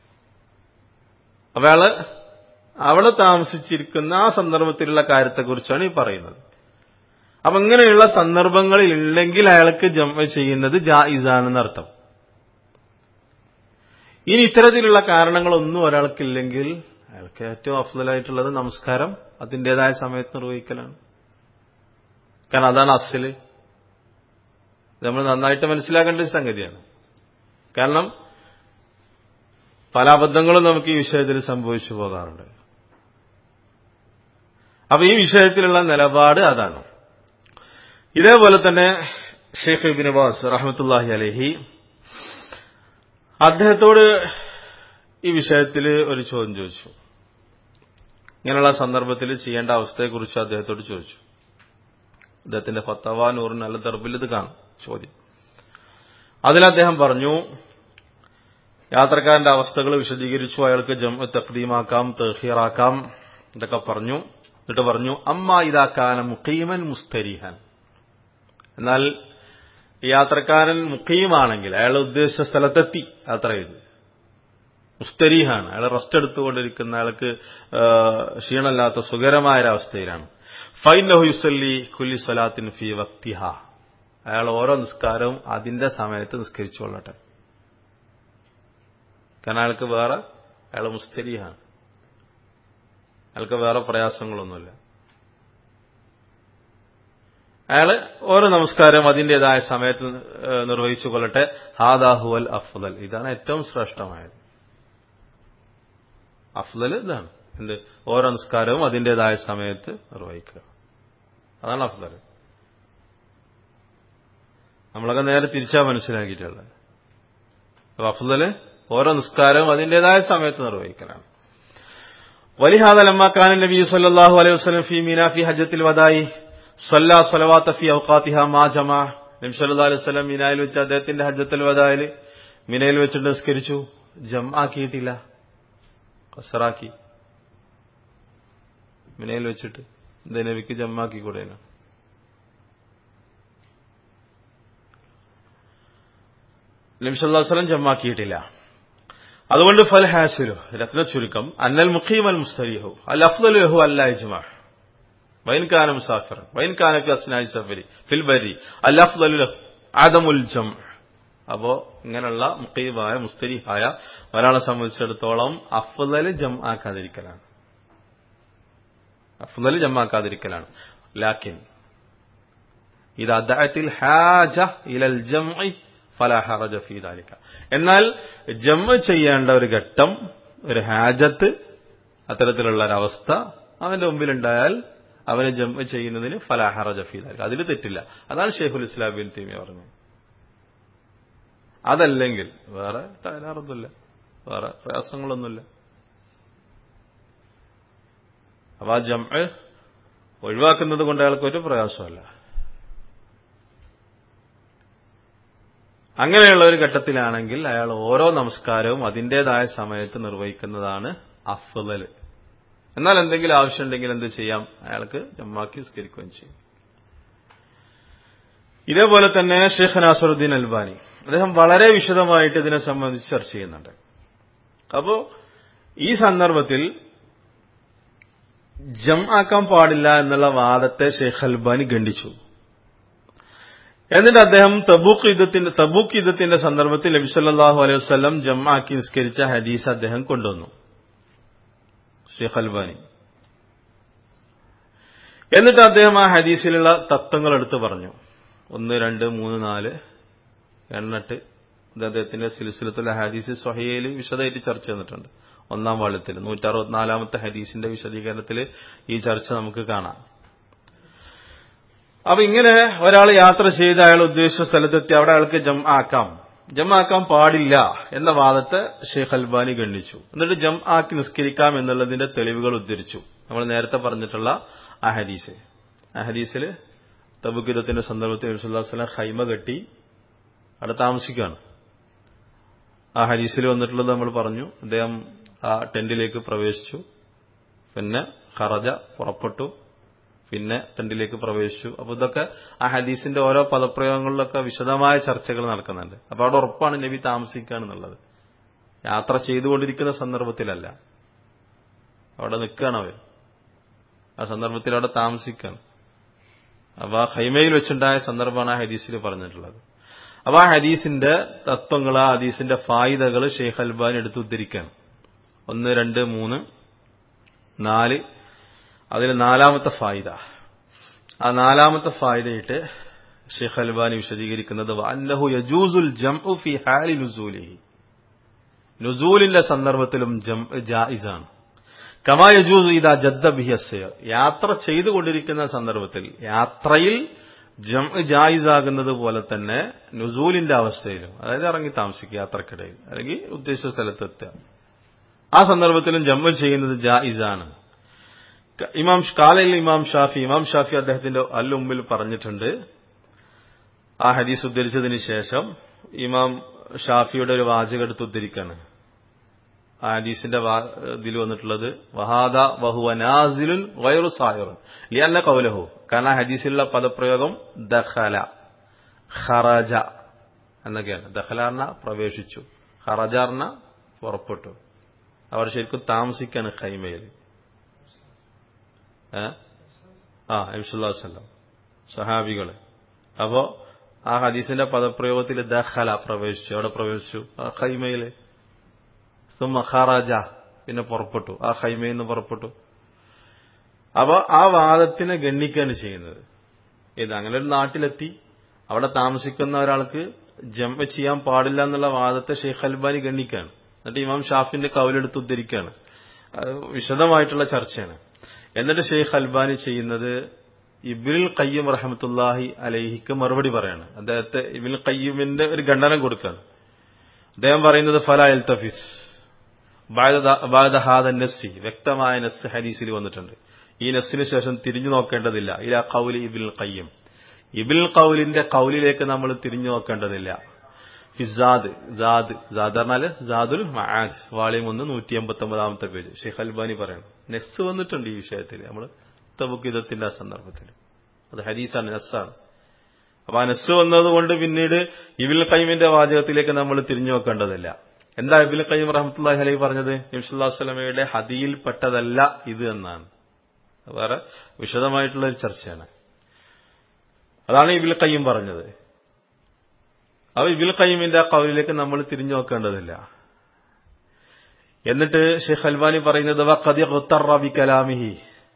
അപ്പൊ അയാള് അവിടെ താമസിച്ചിരിക്കുന്ന ആ സന്ദർഭത്തിലുള്ള കാര്യത്തെക്കുറിച്ചാണ് ഈ പറയുന്നത് അപ്പൊ ഇങ്ങനെയുള്ള സന്ദർഭങ്ങളിൽ ഉണ്ടെങ്കിൽ അയാൾക്ക് ജമ ചെയ്യുന്നത് ജായിസാണെന്ന് അർത്ഥം ഇനി ഇത്തരത്തിലുള്ള കാരണങ്ങളൊന്നും ഒരാൾക്കില്ലെങ്കിൽ അയാൾക്ക് ഏറ്റവും അഫ്സലായിട്ടുള്ളത് നമസ്കാരം അതിൻ്റെതായ സമയത്ത് നിർവഹിക്കലാണ് കാരണം അതാണ് അസല് നമ്മൾ നന്നായിട്ട് മനസ്സിലാക്കേണ്ട ഒരു സംഗതിയാണ് കാരണം പല അബദ്ധങ്ങളും നമുക്ക് ഈ വിഷയത്തിൽ സംഭവിച്ചു പോകാറുണ്ട് അപ്പൊ ഈ വിഷയത്തിലുള്ള നിലപാട് അതാണ് ഇതേപോലെ തന്നെ ഷെയ്ഖ് ഇബിൻ ബാസ് റഹമത്തുല്ലാഹി അലഹി അദ്ദേഹത്തോട് ഈ വിഷയത്തിൽ ഒരു ചോദ്യം ചോദിച്ചു ഇങ്ങനെയുള്ള സന്ദർഭത്തിൽ ചെയ്യേണ്ട അവസ്ഥയെക്കുറിച്ച് അദ്ദേഹത്തോട് ചോദിച്ചു അദ്ദേഹത്തിന്റെ ഫത്തവ നൂറിന് നല്ല തെർബിൽ ഇത് കാണും ചോദ്യം അതിൽ അദ്ദേഹം പറഞ്ഞു യാത്രക്കാരന്റെ അവസ്ഥകൾ വിശദീകരിച്ചു അയാൾക്ക് ജം തക്ദീമാക്കാം തെഹീറാക്കാം ഇതൊക്കെ പറഞ്ഞു എന്നിട്ട് പറഞ്ഞു അമ്മ ഇതാക്കാന മുഖീമൻ മുസ്തരിഹൻ എന്നാൽ യാത്രക്കാരൻ മുഖീമാണെങ്കിൽ അയാൾ ഉദ്ദേശിച്ച സ്ഥലത്തെത്തി യാത്ര ചെയ്ത് മുസ്തരീഹാണ് അയാൾ റെസ്റ്റ് എടുത്തുകൊണ്ടിരിക്കുന്ന അയാൾക്ക് ക്ഷീണമില്ലാത്ത സുഖകരമായ ഒരവസ്ഥയിലാണ് ഫൈനഹു യുസല്ലി കുല്ലി സ്വലാത്തിൻ ഫി വക്തിഹ അയാൾ ഓരോ നിസ്കാരവും അതിന്റെ സമയത്ത് നിസ്കരിച്ചുകൊള്ളട്ടെ കാരണം അയാൾക്ക് വേറെ അയാൾ മുസ്തരീഹാണ് അയാൾക്ക് വേറെ പ്രയാസങ്ങളൊന്നുമില്ല അയാള് ഓരോ നമസ്കാരം അതിന്റേതായ സമയത്ത് നിർവഹിച്ചു കൊള്ളട്ടെ ഹാദാഹുവൽ അഫ്ദൽ ഇതാണ് ഏറ്റവും ശ്രേഷ്ഠമായത് അഫ്ദൽ ഇതാണ് എന്ത് ഓരോ നമസ്കാരവും അതിന്റേതായ സമയത്ത് നിർവഹിക്കുക അതാണ് അഫ്ദൽ നമ്മളൊക്കെ നേരെ തിരിച്ചാ മനസ്സിലാക്കിയിട്ടുള്ളത് അപ്പൊ അഫ്ദല് ഓരോ നിസ്കാരവും അതിന്റേതായ സമയത്ത് നിർവഹിക്കലാണ് വലിഹാദ ലമ്മാക്കാൻ നബി സല്ലാഹു അലൈഹി വസ്ലം ഫി മീന ഫി ഹജ്ജത്തിൽ വദായി സല്ലാ സലവാത്ത ഫി ഔഖാത്തിഹ മാ ജമാ നബി സല്ലാ അലൈഹി വസ്ലം മിനായിൽ വെച്ച് അദ്ദേഹത്തിന്റെ ഹജ്ജത്തിൽ വദായിൽ മിനയിൽ വെച്ചിട്ട് നിസ്കരിച്ചു ജം ആക്കിയിട്ടില്ല കസറാക്കി മിനയിൽ വെച്ചിട്ട് ഇത് നബിക്ക് ജമ്മാക്കി കൂടെയാണ് നബി സല്ലാ വസ്ലം ജമ്മാക്കിയിട്ടില്ല അതുകൊണ്ട് ഫൽ ഹാസുലു രത്ന ചുരുക്കം അന്നൽ മുഖീം അൽ മുസ്തരിഹു അൽ അഫ്ദൽ ലഹു അല്ല ഇജ്മാ വൈൻ കാന മുസാഫിർ വൈൻ കാന ഫി അസ്നായി സഫരി ഫിൽ ബരി അൽ അഫ്ദൽ ലഹു ആദമുൽ ജം അപ്പോ ഇങ്ങനെയുള്ള മുഖീമായ മുസ്തരിഹായ ഒരാളെ സംബന്ധിച്ചിടത്തോളം അഫ്ദൽ ജം ആക്കാതിരിക്കലാണ് അഫ്ദൽ ജം ആക്കാതിരിക്കലാണ് ലാക്കിൻ ഇത് അദ്ദേഹത്തിൽ ഹാജ ഇലൽ ജംഇ ഫലാഹറജ ഫീദാലിക്ക എന്നാൽ ജമ്മ ചെയ്യേണ്ട ഒരു ഘട്ടം ഒരു ഹാജത്ത് അത്തരത്തിലുള്ള ഒരവസ്ഥ അവന്റെ മുമ്പിലുണ്ടായാൽ അവനെ ജമ്മ ചെയ്യുന്നതിന് ഫലാഹറജ ഫീദാലിക്ക അതിൽ തെറ്റില്ല അതാണ് ഷെയ്ഖുൽ ഇസ്ലാം ബിൻ തീമിയ പറഞ്ഞത് അതല്ലെങ്കിൽ വേറെ തകരാറൊന്നുമില്ല വേറെ പ്രയാസങ്ങളൊന്നുമില്ല അപ്പൊ ആ ജം ഒഴിവാക്കുന്നത് കൊണ്ട് അയാൾക്ക് ഒരു പ്രയാസമല്ല അങ്ങനെയുള്ള ഒരു ഘട്ടത്തിലാണെങ്കിൽ അയാൾ ഓരോ നമസ്കാരവും അതിൻ്റെതായ സമയത്ത് നിർവഹിക്കുന്നതാണ് അഫ്ലൽ എന്നാൽ എന്തെങ്കിലും ആവശ്യമുണ്ടെങ്കിൽ എന്ത് ചെയ്യാം അയാൾക്ക് ജമ്മാക്കി സ്കരിക്കുകയും ചെയ്യും ഇതേപോലെ തന്നെ ഷെയ്ഖ് നാസറുദ്ദീൻ അൽബാനി അദ്ദേഹം വളരെ വിശദമായിട്ട് ഇതിനെ സംബന്ധിച്ച് ചർച്ച ചെയ്യുന്നുണ്ട് അപ്പോ ഈ സന്ദർഭത്തിൽ ജം ആക്കാൻ പാടില്ല എന്നുള്ള വാദത്തെ ഷെയ്ഖ് അൽബാനി ഖണ്ഡിച്ചു എന്നിട്ട് അദ്ദേഹം തബൂക്ക് യുദ്ധത്തിന്റെ തബൂക്ക് യുദ്ധത്തിന്റെ സന്ദർഭത്തിൽ നബി സല്ലല്ലാഹു അലൈഹി വസല്ലം ജം ആക്കി നിസ്കരിച്ച ഹദീസ് അദ്ദേഹം കൊണ്ടുവന്നു ഷെയ്ഖ് അൽബാനി എന്നിട്ട് അദ്ദേഹം ആ ഹദീസിലുള്ള തത്വങ്ങൾ എടുത്തു പറഞ്ഞു ഒന്ന് രണ്ട് മൂന്ന് നാല് എണ്ണെട്ട് ഇത് അദ്ദേഹത്തിന്റെ സിൽസിലത്തുൽ ഹദീസ് സ്വഹയിൽ വിശദമായിട്ട് ചർച്ച ചെയ്തിട്ടുണ്ട് ഒന്നാം വാള്യത്തിൽ നൂറ്ററുപത്തിനാലാമത്തെ ഹദീസിന്റെ വിശദീകരണത്തിൽ ഈ ചർച്ച നമുക്ക് കാണാം അപ്പൊ ഇങ്ങനെ ഒരാൾ യാത്ര ചെയ്ത് അയാൾ ഉദ്ദേശിച്ച സ്ഥലത്തെത്തി അവിടെ അയാൾക്ക് ജം ആക്കാം ജം ആക്കാൻ പാടില്ല എന്ന വാദത്തെ ഷെയ്ഖ് അൽബാനി ഗണ്ണിച്ചു എന്നിട്ട് ജം ആക്കി നിസ്കരിക്കാം എന്നുള്ളതിന്റെ തെളിവുകൾ ഉദ്ധരിച്ചു നമ്മൾ നേരത്തെ പറഞ്ഞിട്ടുള്ള ആ ഹദീസ് ആ ഹദീസിൽ തബുക്കിതത്തിന്റെ സന്ദർഭത്തിൽ നബിസ്വല്ലാസ്ലാം ഹൈമ കെട്ടി അവിടെ താമസിക്കുകയാണ് ആ ഹദീസിൽ വന്നിട്ടുള്ളത് നമ്മൾ പറഞ്ഞു അദ്ദേഹം ആ ടെന്റിലേക്ക് പ്രവേശിച്ചു പിന്നെ ഖറജ പുറപ്പെട്ടു പിന്നെ ടെന്റിലേക്ക് പ്രവേശിച്ചു അപ്പൊ ഇതൊക്കെ ആ ഹദീസിന്റെ ഓരോ പദപ്രയോഗങ്ങളിലൊക്കെ വിശദമായ ചർച്ചകൾ നടക്കുന്നുണ്ട് അപ്പൊ അവിടെ ഉറപ്പാണ് നബി താമസിക്കുകയാണെന്നുള്ളത് യാത്ര ചെയ്തുകൊണ്ടിരിക്കുന്ന സന്ദർഭത്തിലല്ല അവിടെ നിൽക്കുകയാണ് അവർ ആ സന്ദർഭത്തിൽ അവിടെ താമസിക്കുകയാണ് അപ്പൊ ആ ഹൈമയിൽ വെച്ചുണ്ടായ സന്ദർഭമാണ് ആ ഹദീസിൽ പറഞ്ഞിട്ടുള്ളത് അപ്പൊ ആ ഹദീസിന്റെ തത്വങ്ങൾ ആ ഹദീസിന്റെ ഫായിദകൾ ഷെയ്ഖ് അൽബാൻ എടുത്ത് ഉദ്ധരിക്കുകയാണ് ഒന്ന് രണ്ട് മൂന്ന് നാല് അതിൽ നാലാമത്തെ ഫായിദ ആ നാലാമത്തെ ഫായിദയിട്ട് ഷെയ്ഖ് അൽബാനി വിശദീകരിക്കുന്നത് അന്നഹു യജൂസുൽ ജംഉ ഫി ഹാലി നുസൂലിഹി നുസൂലിന്റെ സന്ദർഭത്തിലും ജം ജായിസാണ് കമാ യജൂസ് ഇതാ ജദ്ദ ബിഹസ്സയർ യാത്ര ചെയ്തുകൊണ്ടിരിക്കുന്ന സന്ദർഭത്തിൽ യാത്രയിൽ ജം ജായിസാകുന്നത് പോലെ തന്നെ നുസൂലിന്റെ അവസ്ഥയിലും അതായത് ഇറങ്ങി താമസിക്കുക യാത്രക്കിടയിൽ അല്ലെങ്കിൽ ഉദ്ദേശിച്ച സ്ഥലത്തെത്തുക ആ സന്ദർഭത്തിലും ജമ്മു ചെയ്യുന്നത് ജായിസാണ് ഇമാം കാലയിൽ ഇമാം ഷാഫി ഇമാം ഷാഫി അദ്ദേഹത്തിന്റെ അല്ലുമ്പിൽ പറഞ്ഞിട്ടുണ്ട് ആ ഹദീസ് ഉദ്ധരിച്ചതിന് ശേഷം ഇമാം ഷാഫിയുടെ ഒരു വാചകം എടുത്ത് ഉദ്ധരിക്കാണ് ആ ഹദീസിന്റെ ഇതിൽ വന്നിട്ടുള്ളത് വഹാദ വഹുവ നാസിലുൻ വയറു സായറുൻ ലിയന്ന കൗലഹു കാരണം ആ ഹദീസിലുള്ള പദപ്രയോഗം ദഖല ഖറജ എന്നൊക്കെയാണ് ദഖല പറഞ്ഞ പ്രവേശിച്ചു ഖറജ പറഞ്ഞ പുറപ്പെട്ടു അവർ ശരിക്കും താമസിക്കാണ് ഖൈമയിൽ ആ അബ്സുല്ലാസ്ല്ലാം സഹാബികള് അപ്പോ ആ ഹദീസിന്റെ പദപ്രയോഗത്തിൽ ദഖല പ്രവേശിച്ചു അവിടെ പ്രവേശിച്ചു ആ ഖൈമയില് സുമ ഖറാജ പിന്നെ പുറപ്പെട്ടു ആ ഹൈമയിൽ നിന്ന് പുറപ്പെട്ടു അപ്പൊ ആ വാദത്തിനെ ഗണ്ണിക്കുകയാണ് ചെയ്യുന്നത് ഇത് അങ്ങനെ ഒരു നാട്ടിലെത്തി അവിടെ താമസിക്കുന്ന ഒരാൾക്ക് ജമ്പ ചെയ്യാൻ പാടില്ല എന്നുള്ള വാദത്തെ ഷെയ്ഖ് അൽബാനി ഗണ്ണിക്കാണ് എന്നിട്ട് ഇമാം ഷാഫിന്റെ കൗലെടുത്ത് ഉദ്ധരിക്കുകയാണ് വിശദമായിട്ടുള്ള ചർച്ചയാണ് എന്നിട്ട് ഷെയ്ഖ് അൽബാനി ചെയ്യുന്നത് ഇബിൽ കയ്യം റഹമത്തുല്ലാഹി അലൈഹിക്ക് മറുപടി പറയാണ് അദ്ദേഹത്തെ ഇബിൽ കയ്യമിന്റെ ഒരു ഖണ്ഡനം കൊടുക്കുകയാണ് അദ്ദേഹം പറയുന്നത് ഫല എൽ തഫീസ് ബാദഹാദ നസ്സി വ്യക്തമായ നസ് ഹദീസിൽ വന്നിട്ടുണ്ട് ഈ നസ്സിന് ശേഷം തിരിഞ്ഞു നോക്കേണ്ടതില്ല ഇല കൗലി ഇബിൽ കയ്യം ഇബിൽ കൗലിന്റെ കൗലിലേക്ക് നമ്മൾ തിരിഞ്ഞു നോക്കേണ്ടതില്ല ഫിസാദ് ജാദ് ജാദ് പറഞ്ഞാല് ജാദുൽ മഹാദ് വാളിയം ഒന്ന് നൂറ്റി എൺപത്തി ഒമ്പതാമത്തെ പേജ് ഷെയ്ഖ് അൽബാനി പറയണം നെസ് വന്നിട്ടുണ്ട് ഈ വിഷയത്തിൽ നമ്മൾ തബുക്കിതത്തിന്റെ ആ സന്ദർഭത്തിൽ അത് ഹദീസാണ് നെസ്സാണ് അപ്പൊ ആ നെസ് വന്നതുകൊണ്ട് പിന്നീട് ഇബിൽ കയ്യമിന്റെ വാചകത്തിലേക്ക് നമ്മൾ തിരിഞ്ഞു നോക്കേണ്ടതില്ല എന്താ ഇബിൽ കയ്യം റഹമത്തുല്ലാഹി അലൈഹി പറഞ്ഞത് നബ്സുല്ലാസ്ലമയുടെ ഹദിയിൽപ്പെട്ടതല്ല ഇത് എന്നാണ് വേറെ വിശദമായിട്ടുള്ള ഒരു ചർച്ചയാണ് അതാണ് ഇബിൽ കയ്യം പറഞ്ഞത് അപ്പൊ ഇബിൽ കയ്യമിന്റെ ആ കൗലിലേക്ക് നമ്മൾ തിരിഞ്ഞു നോക്കേണ്ടതില്ല എന്നിട്ട് ഷെയ്ഖ് അൽവാനി പറയുന്നത് കലാമിഹി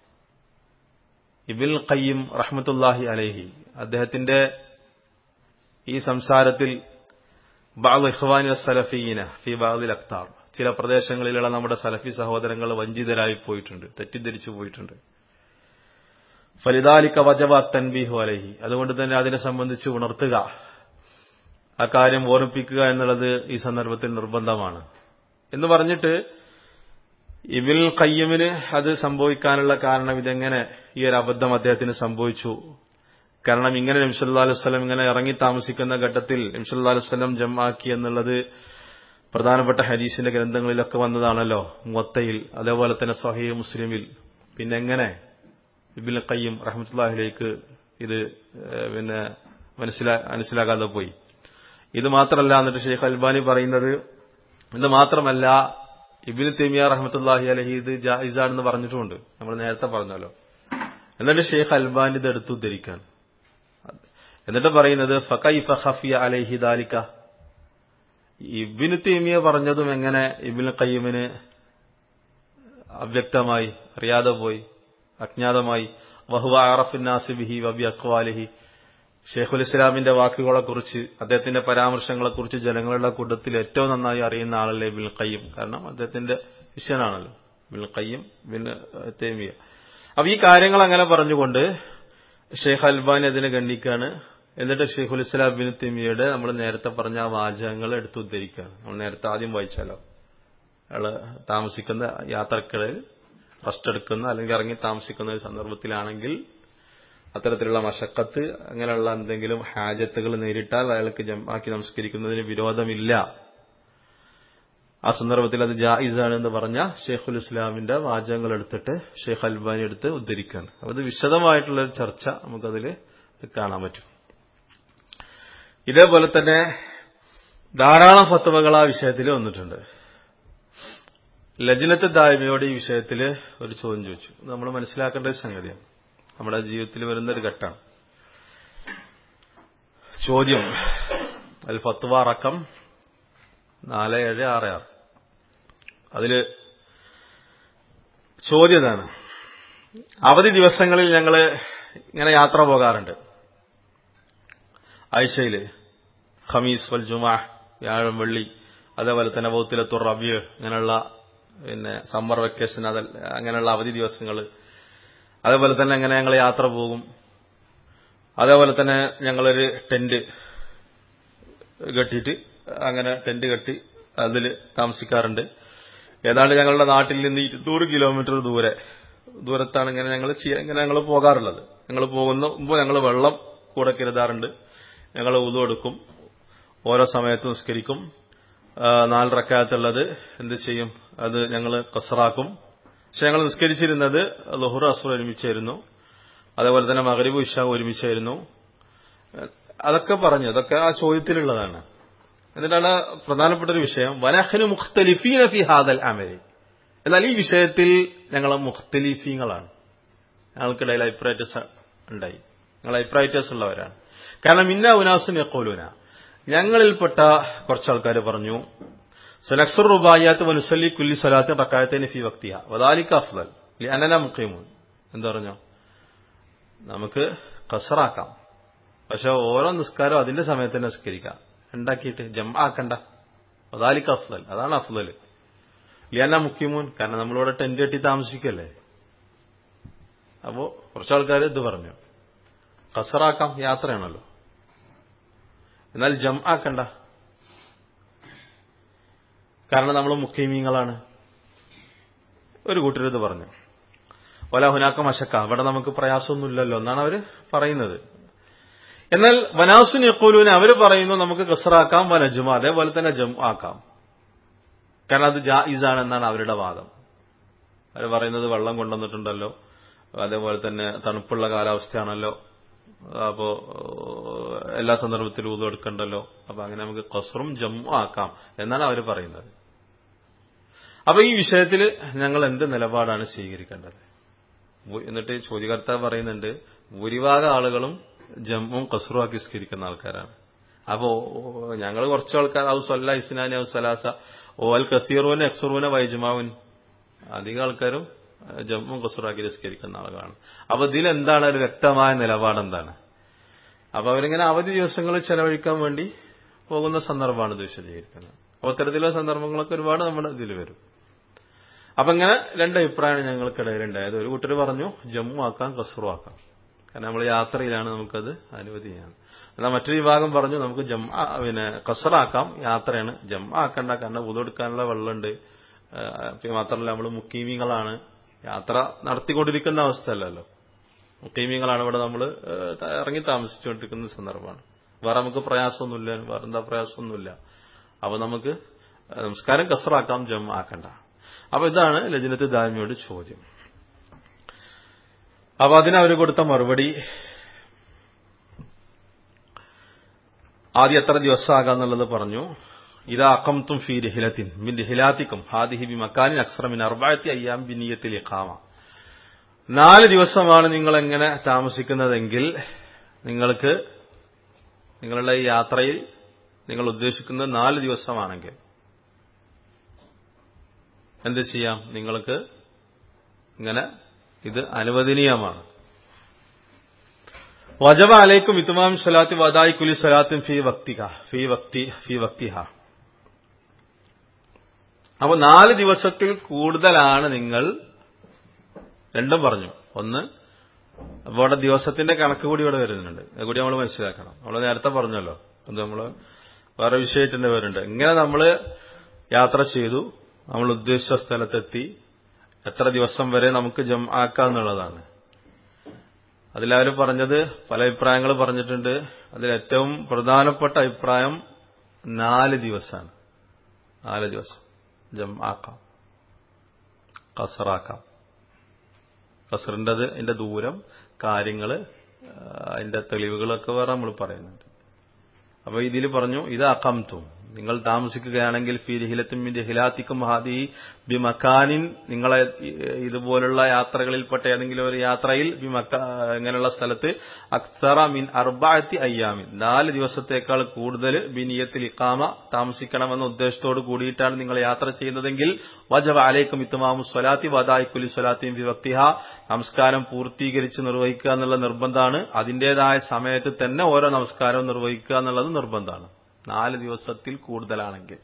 ഇബിൽ കയ്യം റഹ്മത്തുല്ലാഹി അലൈഹി അദ്ദേഹത്തിന്റെ ഈ സംസാരത്തിൽ ബാദ് ഇഖ്വാനി സലഫീന ഫി ബാദിൽ അക്താർ ചില പ്രദേശങ്ങളിലുള്ള നമ്മുടെ സലഫി സഹോദരങ്ങൾ വഞ്ചിതരായി പോയിട്ടുണ്ട് തെറ്റിദ്ധരിച്ചു പോയിട്ടുണ്ട് ഫലിദാലിക്ക വജവ തൻബീഹു അലഹി അതുകൊണ്ട് തന്നെ അതിനെ സംബന്ധിച്ച് ഉണർത്തുക ആ കാര്യം ഓർമ്മിപ്പിക്കുക എന്നുള്ളത് ഈ സന്ദർഭത്തിൽ നിർബന്ധമാണ് എന്ന് പറഞ്ഞിട്ട് ഇബിൽ കയ്യമിന് അത് സംഭവിക്കാനുള്ള കാരണം ഇതെങ്ങനെ ഈ ഒരു അബദ്ധം അദ്ദേഹത്തിന് സംഭവിച്ചു കാരണം ഇങ്ങനെ നംസല്ലാ അലുസ്ലം ഇങ്ങനെ ഇറങ്ങി താമസിക്കുന്ന ഘട്ടത്തിൽ നംസല്ലാ അലുസ്ലം ജമാക്കി എന്നുള്ളത് പ്രധാനപ്പെട്ട ഹദീസിന്റെ ഗ്രന്ഥങ്ങളിലൊക്കെ വന്നതാണല്ലോ മൊത്തയിൽ അതേപോലെ തന്നെ സഹീ മുസ്ലിമിൽ പിന്നെ എങ്ങനെ ഇബിൻ കയ്യം റഹമത്തുല്ലാഹിലേക്ക് ഇത് പിന്നെ മനസ്സിലാ മനസ്സിലാകാതെ പോയി ഇത് മാത്രമല്ല എന്നിട്ട് ഷെയ്ഖ് അൽബാനി പറയുന്നത് ഇത് മാത്രമല്ല ഇബിന് തെമിയ റഹമത്തുല്ലാഹി അലഹി ഇത് ജായിസാണെന്ന് പറഞ്ഞിട്ടുമുണ്ട് നമ്മൾ നേരത്തെ പറഞ്ഞല്ലോ എന്നിട്ട് ഷെയ്ഖ് അൽബാനി ഇത് എടുത്തു ഉദ്ധരിക്കാൻ എന്നിട്ട് പറയുന്നത് ഫക്കൈ ഫഖഫിയ അലൈഹി ദാലിക്ക ഇബിന് തെമിയ പറഞ്ഞതും എങ്ങനെ ഇബിന് കയ്യമിന് അവ്യക്തമായി അറിയാതെ പോയി അജ്ഞാതമായി വഹുവ ആറഫിൻ നാസിബിഹി വബി അക്വാലിഹി ഷെയ്ഖുൽ ഇസ്ലാമിന്റെ വാക്കുകളെക്കുറിച്ച് അദ്ദേഹത്തിന്റെ പരാമർശങ്ങളെക്കുറിച്ച് ജനങ്ങളുടെ കൂട്ടത്തിൽ ഏറ്റവും നന്നായി അറിയുന്ന ആളല്ലേ ബിൻ കയ്യം കാരണം അദ്ദേഹത്തിന്റെ ശിഷ്യനാണല്ലോ ബിൻ കയ്യം ബിൻ തേമിയ അപ്പൊ ഈ കാര്യങ്ങൾ അങ്ങനെ പറഞ്ഞുകൊണ്ട് ഷെയ്ഖ് അൽബാനി അതിനെ ഗണ്ണിക്കാണ് എന്നിട്ട് ഷെയ്ഖുൽ ഇസ്ലാം ബിൻ തെമിയയുടെ നമ്മൾ നേരത്തെ പറഞ്ഞ ആ വാചകങ്ങൾ എടുത്ത് ഉദ്ധരിക്കുകയാണ് നമ്മൾ നേരത്തെ ആദ്യം വായിച്ചാലോ അയാള് താമസിക്കുന്ന യാത്രക്കിടയിൽ റെസ്റ്റ് എടുക്കുന്ന അല്ലെങ്കിൽ ഇറങ്ങി താമസിക്കുന്ന ഒരു സന്ദർഭത്തിലാണെങ്കിൽ അത്തരത്തിലുള്ള മഷക്കത്ത് അങ്ങനെയുള്ള എന്തെങ്കിലും ഹാജത്തുകൾ നേരിട്ടാൽ അയാൾക്ക് ജമാക്കി നമസ്കരിക്കുന്നതിന് വിരോധമില്ല ആ സന്ദർഭത്തിൽ അത് ജായിസാണ് എന്ന് പറഞ്ഞ ഷെയ്ഖുൽ ഇസ്ലാമിന്റെ വാചകങ്ങൾ എടുത്തിട്ട് ഷെയ്ഖ് അൽബാനി എടുത്ത് ഉദ്ധരിക്കുകയാണ് അപ്പൊ അത് വിശദമായിട്ടുള്ള ഒരു ചർച്ച നമുക്കതിൽ കാണാൻ പറ്റും ഇതേപോലെ തന്നെ ധാരാളം ഫത്തുവകൾ ആ വിഷയത്തിൽ വന്നിട്ടുണ്ട് ലജ്നത്ത് ദായ്മയോട് ഈ വിഷയത്തിൽ ഒരു ചോദ്യം ചോദിച്ചു നമ്മൾ മനസ്സിലാക്കേണ്ട ഒരു സംഗതിയാണ് നമ്മുടെ ജീവിതത്തിൽ വരുന്ന ഒരു ഘട്ടമാണ് ചോദ്യം അൽ ഫത്വ അറക്കം നാല് ഏഴ് ആറ് ആറ് അതില് ചോദ്യം ഇതാണ് അവധി ദിവസങ്ങളിൽ ഞങ്ങൾ ഇങ്ങനെ യാത്ര പോകാറുണ്ട് ആഴ്ചയില് ഖമീസ് വൽ ജുമാ വ്യാഴം വെള്ളി അതേപോലെ തന്നെ ബൗത്തിലെത്തുർ റബിയ് ഇങ്ങനെയുള്ള പിന്നെ സമ്മർ വെക്കേഷൻ അത് അങ്ങനെയുള്ള അവധി ദിവസങ്ങൾ അതേപോലെ തന്നെ അങ്ങനെ ഞങ്ങൾ യാത്ര പോകും അതേപോലെ തന്നെ ഞങ്ങളൊരു ടെന്റ് കെട്ടിയിട്ട് അങ്ങനെ ടെന്റ് കെട്ടി അതിൽ താമസിക്കാറുണ്ട് ഏതാണ്ട് ഞങ്ങളുടെ നാട്ടിൽ നിന്ന് ഇരുന്നൂറ് കിലോമീറ്റർ ദൂരെ ദൂരത്താണ് ഇങ്ങനെ ഞങ്ങൾ ഇങ്ങനെ ഞങ്ങൾ പോകാറുള്ളത് ഞങ്ങൾ പോകുന്ന മുമ്പ് ഞങ്ങൾ വെള്ളം കൂടെ കരുതാറുണ്ട് ഞങ്ങൾ ഉതു എടുക്കും ഓരോ സമയത്ത് നിസ്കരിക്കും നാല് റക്കാത്തുള്ളത് എന്ത് ചെയ്യും അത് ഞങ്ങൾ കസറാക്കും പക്ഷെ ഞങ്ങൾ നിസ്കരിച്ചിരുന്നത് ലഹുർ അസുർ ഒരുമിച്ചായിരുന്നു അതേപോലെ തന്നെ മകരീബ് ഇഷ ഒരുമിച്ചായിരുന്നു അതൊക്കെ പറഞ്ഞു അതൊക്കെ ആ ചോദ്യത്തിലുള്ളതാണ് എന്നിട്ടാണ് പ്രധാനപ്പെട്ട ഒരു വിഷയം വനഹന് മുഖ്തലിഫീന ഫി ഹാദൽ അമരി എന്നാൽ ഈ വിഷയത്തിൽ ഞങ്ങൾ മുഖ്തലിഫീങ്ങളാണ് ഞങ്ങൾക്കിടയിൽ അഭിപ്രായറ്റസ് ഉണ്ടായി ഞങ്ങൾ അഭിപ്രായറ്റസ് ഉള്ളവരാണ് കാരണം ഇന്ന ഉനാസുൻ യക്കോലൂന ഞങ്ങളിൽപ്പെട്ട കുറച്ച് ആൾക്കാർ പറഞ്ഞു സനക്സർ റുബായാത്ത് വനുസല്ലി കുല്ലി സ്വലാത്ത് റക്കായത്തിന് ഫി വക്തിയ വദാലിക്ക് അഫ്ദൽ അനന മുഖീമൂൻ എന്താ പറഞ്ഞു നമുക്ക് കസറാക്കാം പക്ഷെ ഓരോ നിസ്കാരം അതിന്റെ സമയത്ത് തന്നെ നിസ്കരിക്കാം ഉണ്ടാക്കിയിട്ട് ജം ആക്കണ്ട വദാലിക്ക് അഫ്ദൽ അതാണ് അഫ്ദൽ ലിയാന മുഖ്യമൂൻ കാരണം നമ്മളിവിടെ ടെന്റ് കെട്ടി താമസിക്കല്ലേ അപ്പോ കുറച്ചാൾക്കാർ ഇത് പറഞ്ഞു കസറാക്കാം യാത്രയാണല്ലോ എന്നാൽ ജം ആക്കണ്ട കാരണം നമ്മൾ മുഖ്യമീങ്ങളാണ് ഒരു കൂട്ടരിത് പറഞ്ഞു ഒല ഹുനാക്ക മശക്ക അവിടെ നമുക്ക് പ്രയാസമൊന്നുമില്ലല്ലോ എന്നാണ് അവർ പറയുന്നത് എന്നാൽ വനാസുൻ യക്കൂലൂന് അവർ പറയുന്നു നമുക്ക് കസറാക്കാം വനജുമ അതേപോലെ തന്നെ ജം ആക്കാം കാരണം അത് ജായിസാണ് എന്നാണ് അവരുടെ വാദം അവർ പറയുന്നത് വെള്ളം കൊണ്ടുവന്നിട്ടുണ്ടല്ലോ അതേപോലെ തന്നെ തണുപ്പുള്ള കാലാവസ്ഥയാണല്ലോ അപ്പോ എല്ലാ സന്ദർഭത്തിലും ഊതു എടുക്കണ്ടല്ലോ അപ്പൊ അങ്ങനെ നമുക്ക് കസറും ജമ്മു ആക്കാം എന്നാണ് അവർ പറയുന്നത് അപ്പൊ ഈ വിഷയത്തിൽ ഞങ്ങൾ എന്ത് നിലപാടാണ് സ്വീകരിക്കേണ്ടത് എന്നിട്ട് ചോദ്യകർത്താവ് പറയുന്നുണ്ട് ഭൂരിഭാഗം ആളുകളും ജമ്മും കസറും ആക്കി സ്കരിക്കുന്ന ആൾക്കാരാണ് അപ്പോ ഞങ്ങൾ കുറച്ച് ആൾക്കാർ ഔ സൊല്ല ഇസ്നാനി ഔ സലാസ ഓൽ കസീറൂന് എക്സുറൂന വൈജുമാവുൻ അധികം ആൾക്കാരും ജമ്മും കസൂറാക്കി നിസ്കരിക്കുന്ന ആളുകളാണ് അപ്പൊ ഇതിൽ എന്താണ് ഒരു വ്യക്തമായ നിലപാട് എന്താണ് അപ്പൊ അവരിങ്ങനെ അവധി ദിവസങ്ങൾ ചെലവഴിക്കാൻ വേണ്ടി പോകുന്ന സന്ദർഭമാണ് ഇത് വിശദീകരിക്കുന്നത് അപ്പൊ അത്തരത്തിലുള്ള സന്ദർഭങ്ങളൊക്കെ ഒരുപാട് നമ്മുടെ ഇതിൽ വരും അപ്പൊ ഇങ്ങനെ രണ്ട് അഭിപ്രായമാണ് ഞങ്ങൾക്കിടയിൽ ഉണ്ടായത് ഒരു കൂട്ടർ പറഞ്ഞു ജമ്മു ആക്കാം കസൂറു ആക്കാം കാരണം നമ്മൾ യാത്രയിലാണ് നമുക്കത് അനുവദിയാണ് എന്നാൽ മറ്റൊരു വിഭാഗം പറഞ്ഞു നമുക്ക് ജം പിന്നെ കസറാക്കാം യാത്രയാണ് ജം ആക്കണ്ട കാരണം ഉതെടുക്കാനുള്ള വെള്ളമുണ്ട് പിന്നെ മാത്രമല്ല നമ്മൾ മുക്കീമിങ്ങളാണ് യാത്ര നടത്തിക്കൊണ്ടിരിക്കുന്ന അവസ്ഥയല്ലല്ലോ മുക്കീമിങ്ങളാണ് ഇവിടെ നമ്മൾ ഇറങ്ങി താമസിച്ചുകൊണ്ടിരിക്കുന്ന സന്ദർഭമാണ് വേറെ നമുക്ക് പ്രയാസമൊന്നുമില്ല വേറെ എന്താ പ്രയാസമൊന്നുമില്ല അപ്പൊ നമുക്ക് നമസ്കാരം കസറാക്കാം ജം ആക്കണ്ട അപ്പൊ ഇതാണ് ലജനത്ത് ദാമിയോട് ചോദ്യം അപ്പൊ അതിനവർ കൊടുത്ത മറുപടി ആദ്യം എത്ര ദിവസമാകാന്നുള്ളത് പറഞ്ഞു ഇതാ അക്കംതും ഫി രഹിലത്തിൻ മിൻ രഹിലാത്തിക്കും ഹാദിഹി ബി മക്കാനിൻ അക്സറമിൻ അർബായത്തി അയ്യാം ബിനിയത്തിൽ ഇഖാമ നാല് ദിവസമാണ് നിങ്ങൾ എങ്ങനെ താമസിക്കുന്നതെങ്കിൽ നിങ്ങൾക്ക് നിങ്ങളുടെ ഈ യാത്രയിൽ നിങ്ങൾ ഉദ്ദേശിക്കുന്നത് നാല് ദിവസമാണെങ്കിൽ എന്ത് ചെയ്യാം നിങ്ങൾക്ക് ഇങ്ങനെ ഇത് അനുവദനീയമാണ് വജബ അലൈക്കും ഇത്തുമാം സ്വലാത്തി വദായി കുലി സ്വലാത്തും ഫി വക്തിക ഫി വക്തി ഫി വക്തിഹ അപ്പൊ നാല് ദിവസത്തിൽ കൂടുതലാണ് നിങ്ങൾ രണ്ടും പറഞ്ഞു ഒന്ന് അപ്പോൾ ഇവിടെ ദിവസത്തിന്റെ കണക്ക് കൂടി ഇവിടെ വരുന്നുണ്ട് അത് കൂടി നമ്മൾ മനസ്സിലാക്കണം നമ്മൾ നേരത്തെ പറഞ്ഞല്ലോ അത് നമ്മൾ വേറെ വിഷയത്തിന്റെ വരുന്നുണ്ട് ഇങ്ങനെ നമ്മൾ യാത്ര ചെയ്തു നമ്മൾ ഉദ്ദേശിച്ച സ്ഥലത്തെത്തി എത്ര ദിവസം വരെ നമുക്ക് ജം ആക്കാന്നുള്ളതാണ് അതിലാരും പറഞ്ഞത് പല അഭിപ്രായങ്ങൾ പറഞ്ഞിട്ടുണ്ട് അതിൽ ഏറ്റവും പ്രധാനപ്പെട്ട അഭിപ്രായം നാല് ദിവസമാണ് നാല് ദിവസം ജം ആക്കാം കസറാക്കാം കസറിൻ്റെത് അതിന്റെ ദൂരം കാര്യങ്ങൾ അതിന്റെ തെളിവുകളൊക്കെ വേറെ നമ്മൾ പറയുന്നുണ്ട് അപ്പൊ ഇതിൽ പറഞ്ഞു ഇത് അക്കംതും നിങ്ങൾ താമസിക്കുകയാണെങ്കിൽ ഫി രഹിലത്തും രഹിലാത്തിക്കും ഹാദി ബി മക്കാനിൻ നിങ്ങളെ ഇതുപോലുള്ള യാത്രകളിൽപ്പെട്ട ഏതെങ്കിലും ഒരു യാത്രയിൽ ബി മക്ക ഇങ്ങനെയുള്ള സ്ഥലത്ത് അക്സറ മിൻ അർബായത്തി അയ്യാമിൻ നാല് ദിവസത്തേക്കാൾ കൂടുതൽ ബിനിയത്തിൽ ഇക്കാമ താമസിക്കണമെന്ന ഉദ്ദേശത്തോട് കൂടിയിട്ടാണ് നിങ്ങൾ യാത്ര ചെയ്യുന്നതെങ്കിൽ വജബ അലൈക്കും ഇത്തുമാമു സ്വലാത്തി വദായിക്കുലി സ്വലാത്തിയും വിഭക്തിഹ നമസ്കാരം പൂർത്തീകരിച്ച് നിർവഹിക്കുക എന്നുള്ള നിർബന്ധമാണ് അതിന്റേതായ സമയത്ത് തന്നെ ഓരോ നമസ്കാരവും നിർവഹിക്കുക എന്നുള്ളത് നിർബന്ധമാണ് നാല് ദിവസത്തിൽ കൂടുതലാണെങ്കിൽ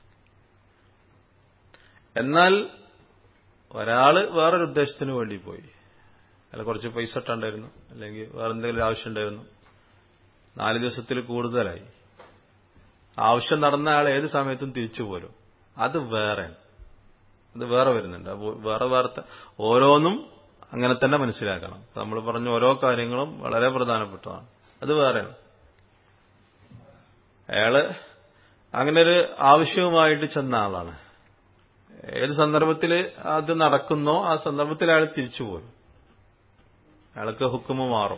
എന്നാൽ ഒരാള് വേറൊരു ഉദ്ദേശത്തിന് വേണ്ടി പോയി അല്ല കുറച്ച് പൈസ ഇട്ടുണ്ടായിരുന്നു അല്ലെങ്കിൽ വേറെ എന്തെങ്കിലും ആവശ്യം ഉണ്ടായിരുന്നു നാല് ദിവസത്തിൽ കൂടുതലായി ആവശ്യം നടന്ന ആൾ ഏത് സമയത്തും തിരിച്ചു പോരും അത് വേറെ അത് വേറെ വരുന്നുണ്ട് വേറെ വാർത്ത ഓരോന്നും അങ്ങനെ തന്നെ മനസ്സിലാക്കണം നമ്മൾ പറഞ്ഞ ഓരോ കാര്യങ്ങളും വളരെ പ്രധാനപ്പെട്ടതാണ് അത് വേറെയാണ് അയാള് അങ്ങനെ ഒരു ആവശ്യവുമായിട്ട് ചെന്ന ആളാണ് ഏത് സന്ദർഭത്തിൽ അത് നടക്കുന്നോ ആ സന്ദർഭത്തിൽ അയാൾ തിരിച്ചുപോയി അയാൾക്ക് ഹുക്കുമ മാറും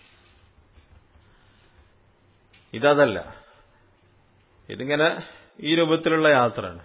ഇതല്ല ഇതിങ്ങനെ ഈ രൂപത്തിലുള്ള യാത്രയാണ്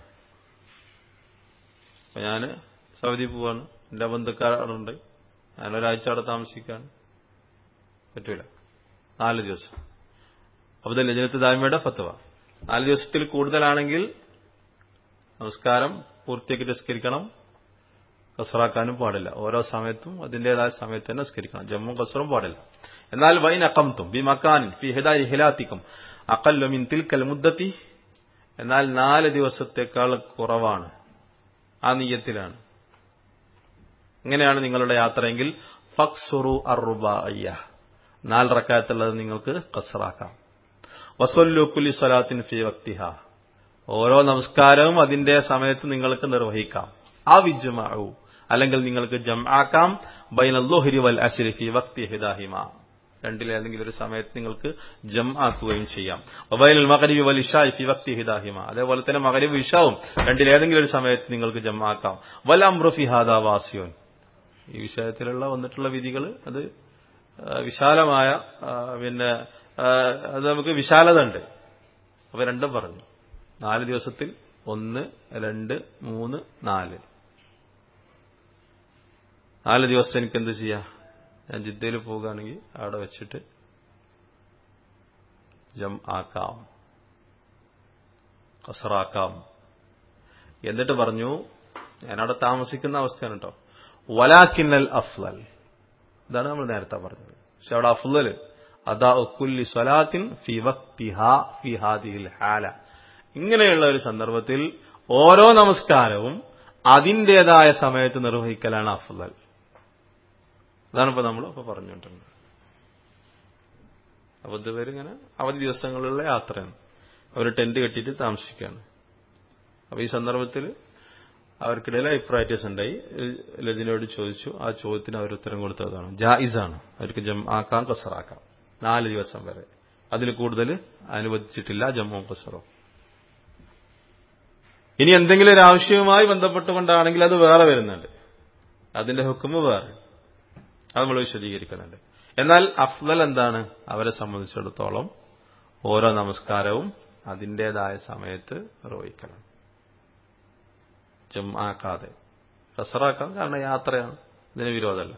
അപ്പൊ ഞാൻ സൗദി പോവാണ് എന്റെ ബന്ധുക്കാരുണ്ട് ഞാനൊരാഴ്ച അവിടെ താമസിക്കാണ് പറ്റൂല നാല് ദിവസം അബ്ദുൽ ലജനത്ത് ദാമിയുടെ ഫത്വ നാല് ദിവസത്തിൽ കൂടുതലാണെങ്കിൽ നമസ്കാരം പൂർത്തിയാക്കി നിസ്കരിക്കണം കസറാക്കാനും പാടില്ല ഓരോ സമയത്തും അതിന്റേതായ സമയത്ത് തന്നെ നിസ്കരിക്കണം ജമ്മും കസറും പാടില്ല എന്നാൽ വൈൻ അക്കംത്തും ബി മക്കാനിൻ ഫി ഹിദായി ഹിലാത്തിക്കും അക്കല്ലുമിൻ തിൽക്കൽ മുദ്ദത്തി എന്നാൽ നാല് ദിവസത്തേക്കാൾ കുറവാണ് ആ നീയത്തിലാണ് ഇങ്ങനെയാണ് നിങ്ങളുടെ യാത്രയെങ്കിൽ ഫക്സുറു അറുബ അയ്യ നാല് റക്കായത്തുള്ളത് നിങ്ങൾക്ക് കസറാക്കാം വസൊല്ലു കുലി സ്വലാത്തിൻ ഫി വക്തിഹ ഓരോ നമസ്കാരവും അതിന്റെ സമയത്ത് നിങ്ങൾക്ക് നിർവഹിക്കാം ആ വിജുമാവു അല്ലെങ്കിൽ നിങ്ങൾക്ക് ജം ആക്കാം ബൈനല്ലോഹരി വൽ അസിരി ഫി വക്തി ഹിദാഹിമ രണ്ടിലേതെങ്കിലും ഒരു സമയത്ത് നിങ്ങൾക്ക് ജം ആക്കുകയും ചെയ്യാം വബൈനൽ മകരീബ് വൽ ഇഷായി ഫി വക്തി ഹിദാഹിമ അതേപോലെ തന്നെ മകരീബ് ഇഷാവും രണ്ടിലേതെങ്കിലും ഒരു സമയത്ത് നിങ്ങൾക്ക് ജം ആക്കാം വൽ അമ്രു ഫി ഹാദാ വാസിയോൻ ഈ വിഷയത്തിലുള്ള വന്നിട്ടുള്ള വിധികൾ അത് വിശാലമായ പിന്നെ അത് നമുക്ക് വിശാലത ഉണ്ട് അപ്പൊ രണ്ടും പറഞ്ഞു നാല് ദിവസത്തിൽ ഒന്ന് രണ്ട് മൂന്ന് നാല് നാല് ദിവസം എനിക്ക് എന്ത് ചെയ്യാം ഞാൻ ജിദ്ദയിൽ പോവുകയാണെങ്കിൽ അവിടെ വെച്ചിട്ട് ജം ആക്കാം കസറാക്കാം എന്നിട്ട് പറഞ്ഞു ഞാനവിടെ താമസിക്കുന്ന അവസ്ഥയാണ് കേട്ടോ വലാക്കിന്നൽ അഫ്ലൽ ഇതാണ് നമ്മൾ നേരത്തെ പറഞ്ഞത് പക്ഷെ അവിടെ അഫ്ലൽ അതാ കുല്ലി സ്വലാത്തിൻ ഫി വക്തിഹ ഫി ഹാദിഹിൽ ഹാല ഇങ്ങനെയുള്ള ഒരു സന്ദർഭത്തിൽ ഓരോ നമസ്കാരവും അതിൻ്റെതായ സമയത്ത് നിർവഹിക്കലാണ് അഫ്ലൽ അതാണ് ഇപ്പൊ നമ്മൾ ഇപ്പൊ പറഞ്ഞുകൊണ്ടിരുന്നത് അപ്പൊ ഇതുവരെ അവധി ദിവസങ്ങളിലുള്ള യാത്രയാണ് അവർ ടെന്റ് കെട്ടിയിട്ട് താമസിക്കുകയാണ് അപ്പൊ ഈ സന്ദർഭത്തിൽ അവർക്കിടയിൽ അഭിപ്രായ വ്യത്യാസം ഉണ്ടായി ലജിനോട് ചോദിച്ചു ആ ചോദ്യത്തിന് അവർ ഉത്തരം കൊടുത്തതാണ് ജായിസാണ് അവർക്ക് ജം ആക്കാം കസറാക്കാം നാല് ദിവസം വരെ അതിൽ കൂടുതൽ അനുവദിച്ചിട്ടില്ല ജമ്മുവും കസറും ഇനി എന്തെങ്കിലും ഒരു ആവശ്യവുമായി ബന്ധപ്പെട്ടുകൊണ്ടാണെങ്കിൽ അത് വേറെ വരുന്നുണ്ട് അതിന്റെ ഹുക്കുമ് വേറെ അത് നമ്മൾ വിശദീകരിക്കുന്നുണ്ട് എന്നാൽ അഫ്ലൽ എന്താണ് അവരെ സംബന്ധിച്ചിടത്തോളം ഓരോ നമസ്കാരവും അതിൻ്റെതായ സമയത്ത് നിർവഹിക്കണം ജമാക്കാതെ കസറാക്കാം കാരണം യാത്രയാണ് ഇതിന് വിരോധമല്ല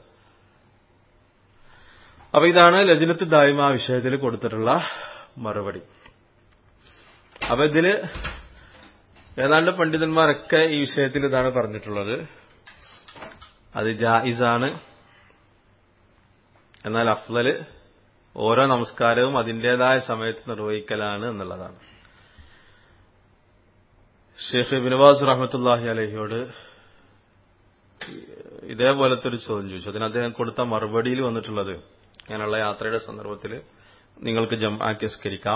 അപ്പൊ ഇതാണ് ലജനത്ത് ദായ്മ വിഷയത്തിൽ കൊടുത്തിട്ടുള്ള മറുപടി അപ്പൊ ഇതില് ഏതാണ്ട് പണ്ഡിതന്മാരൊക്കെ ഈ വിഷയത്തിൽ ഇതാണ് പറഞ്ഞിട്ടുള്ളത് അത് ജായിസാണ് എന്നാൽ അഫ്ലല് ഓരോ നമസ്കാരവും അതിൻ്റെതായ സമയത്ത് നിർവഹിക്കലാണ് എന്നുള്ളതാണ് ഷെയ്ഖ് ബിനവാസ് റഹ്മത്തുല്ലാഹി അലഹിയോട് ഇതേപോലത്തെ ഒരു ചോദ്യം ചോദിച്ചു അതിന് അദ്ദേഹം കൊടുത്ത മറുപടിയിൽ വന്നിട്ടുള്ളത് അങ്ങനെയുള്ള യാത്രയുടെ സന്ദർഭത്തിൽ നിങ്ങൾക്ക് ജം ആക്കി സ്കരിക്കാം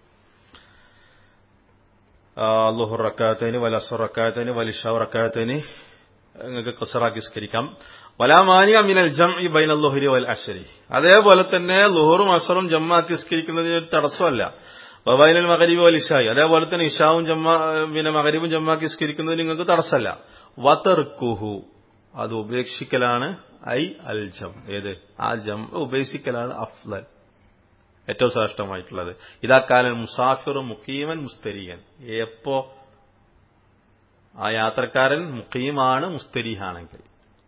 അല്ലുഹുർ റക്കായത്തേന് വലസുർ റക്കായത്തേന് വലിഷാവ് റക്കായത്തേന് നിങ്ങൾക്ക് കസറാക്കി സ്കരിക്കാം വലാമാനി അമിനൽ ജം ഈ ബൈൻ അല്ലുഹുരി വൽ അഷരി അതേപോലെ തന്നെ ലുഹറും അസറും ജമ്മാക്കി സ്കരിക്കുന്നതിന് ഒരു തടസ്സമല്ല വബൈനൽ മകരീബ് വൽ ഇഷായി അതേപോലെ തന്നെ ഇഷാവും ജമ്മ പിന്നെ മകരീബും ജമ്മാക്കി സ്കരിക്കുന്നതിന് നിങ്ങൾക്ക് തടസ്സമല്ല വതർക്കുഹു അത് ഉപേക്ഷിക്കലാണ് ഐ അൽ ജം ഏത് ആ ജം ഉപേക്ഷിക്കലാണ് അഫ്ലൽ ഏറ്റവും ശ്രേഷ്ഠമായിട്ടുള്ളത് ഇതാക്കാലൻ മുസാഫിർ മുഖീമൻ മുസ്തരീകൻ എപ്പോ ആ യാത്രക്കാരൻ മുഖീമാണ് മുസ്തരീഹാണെങ്കിൽ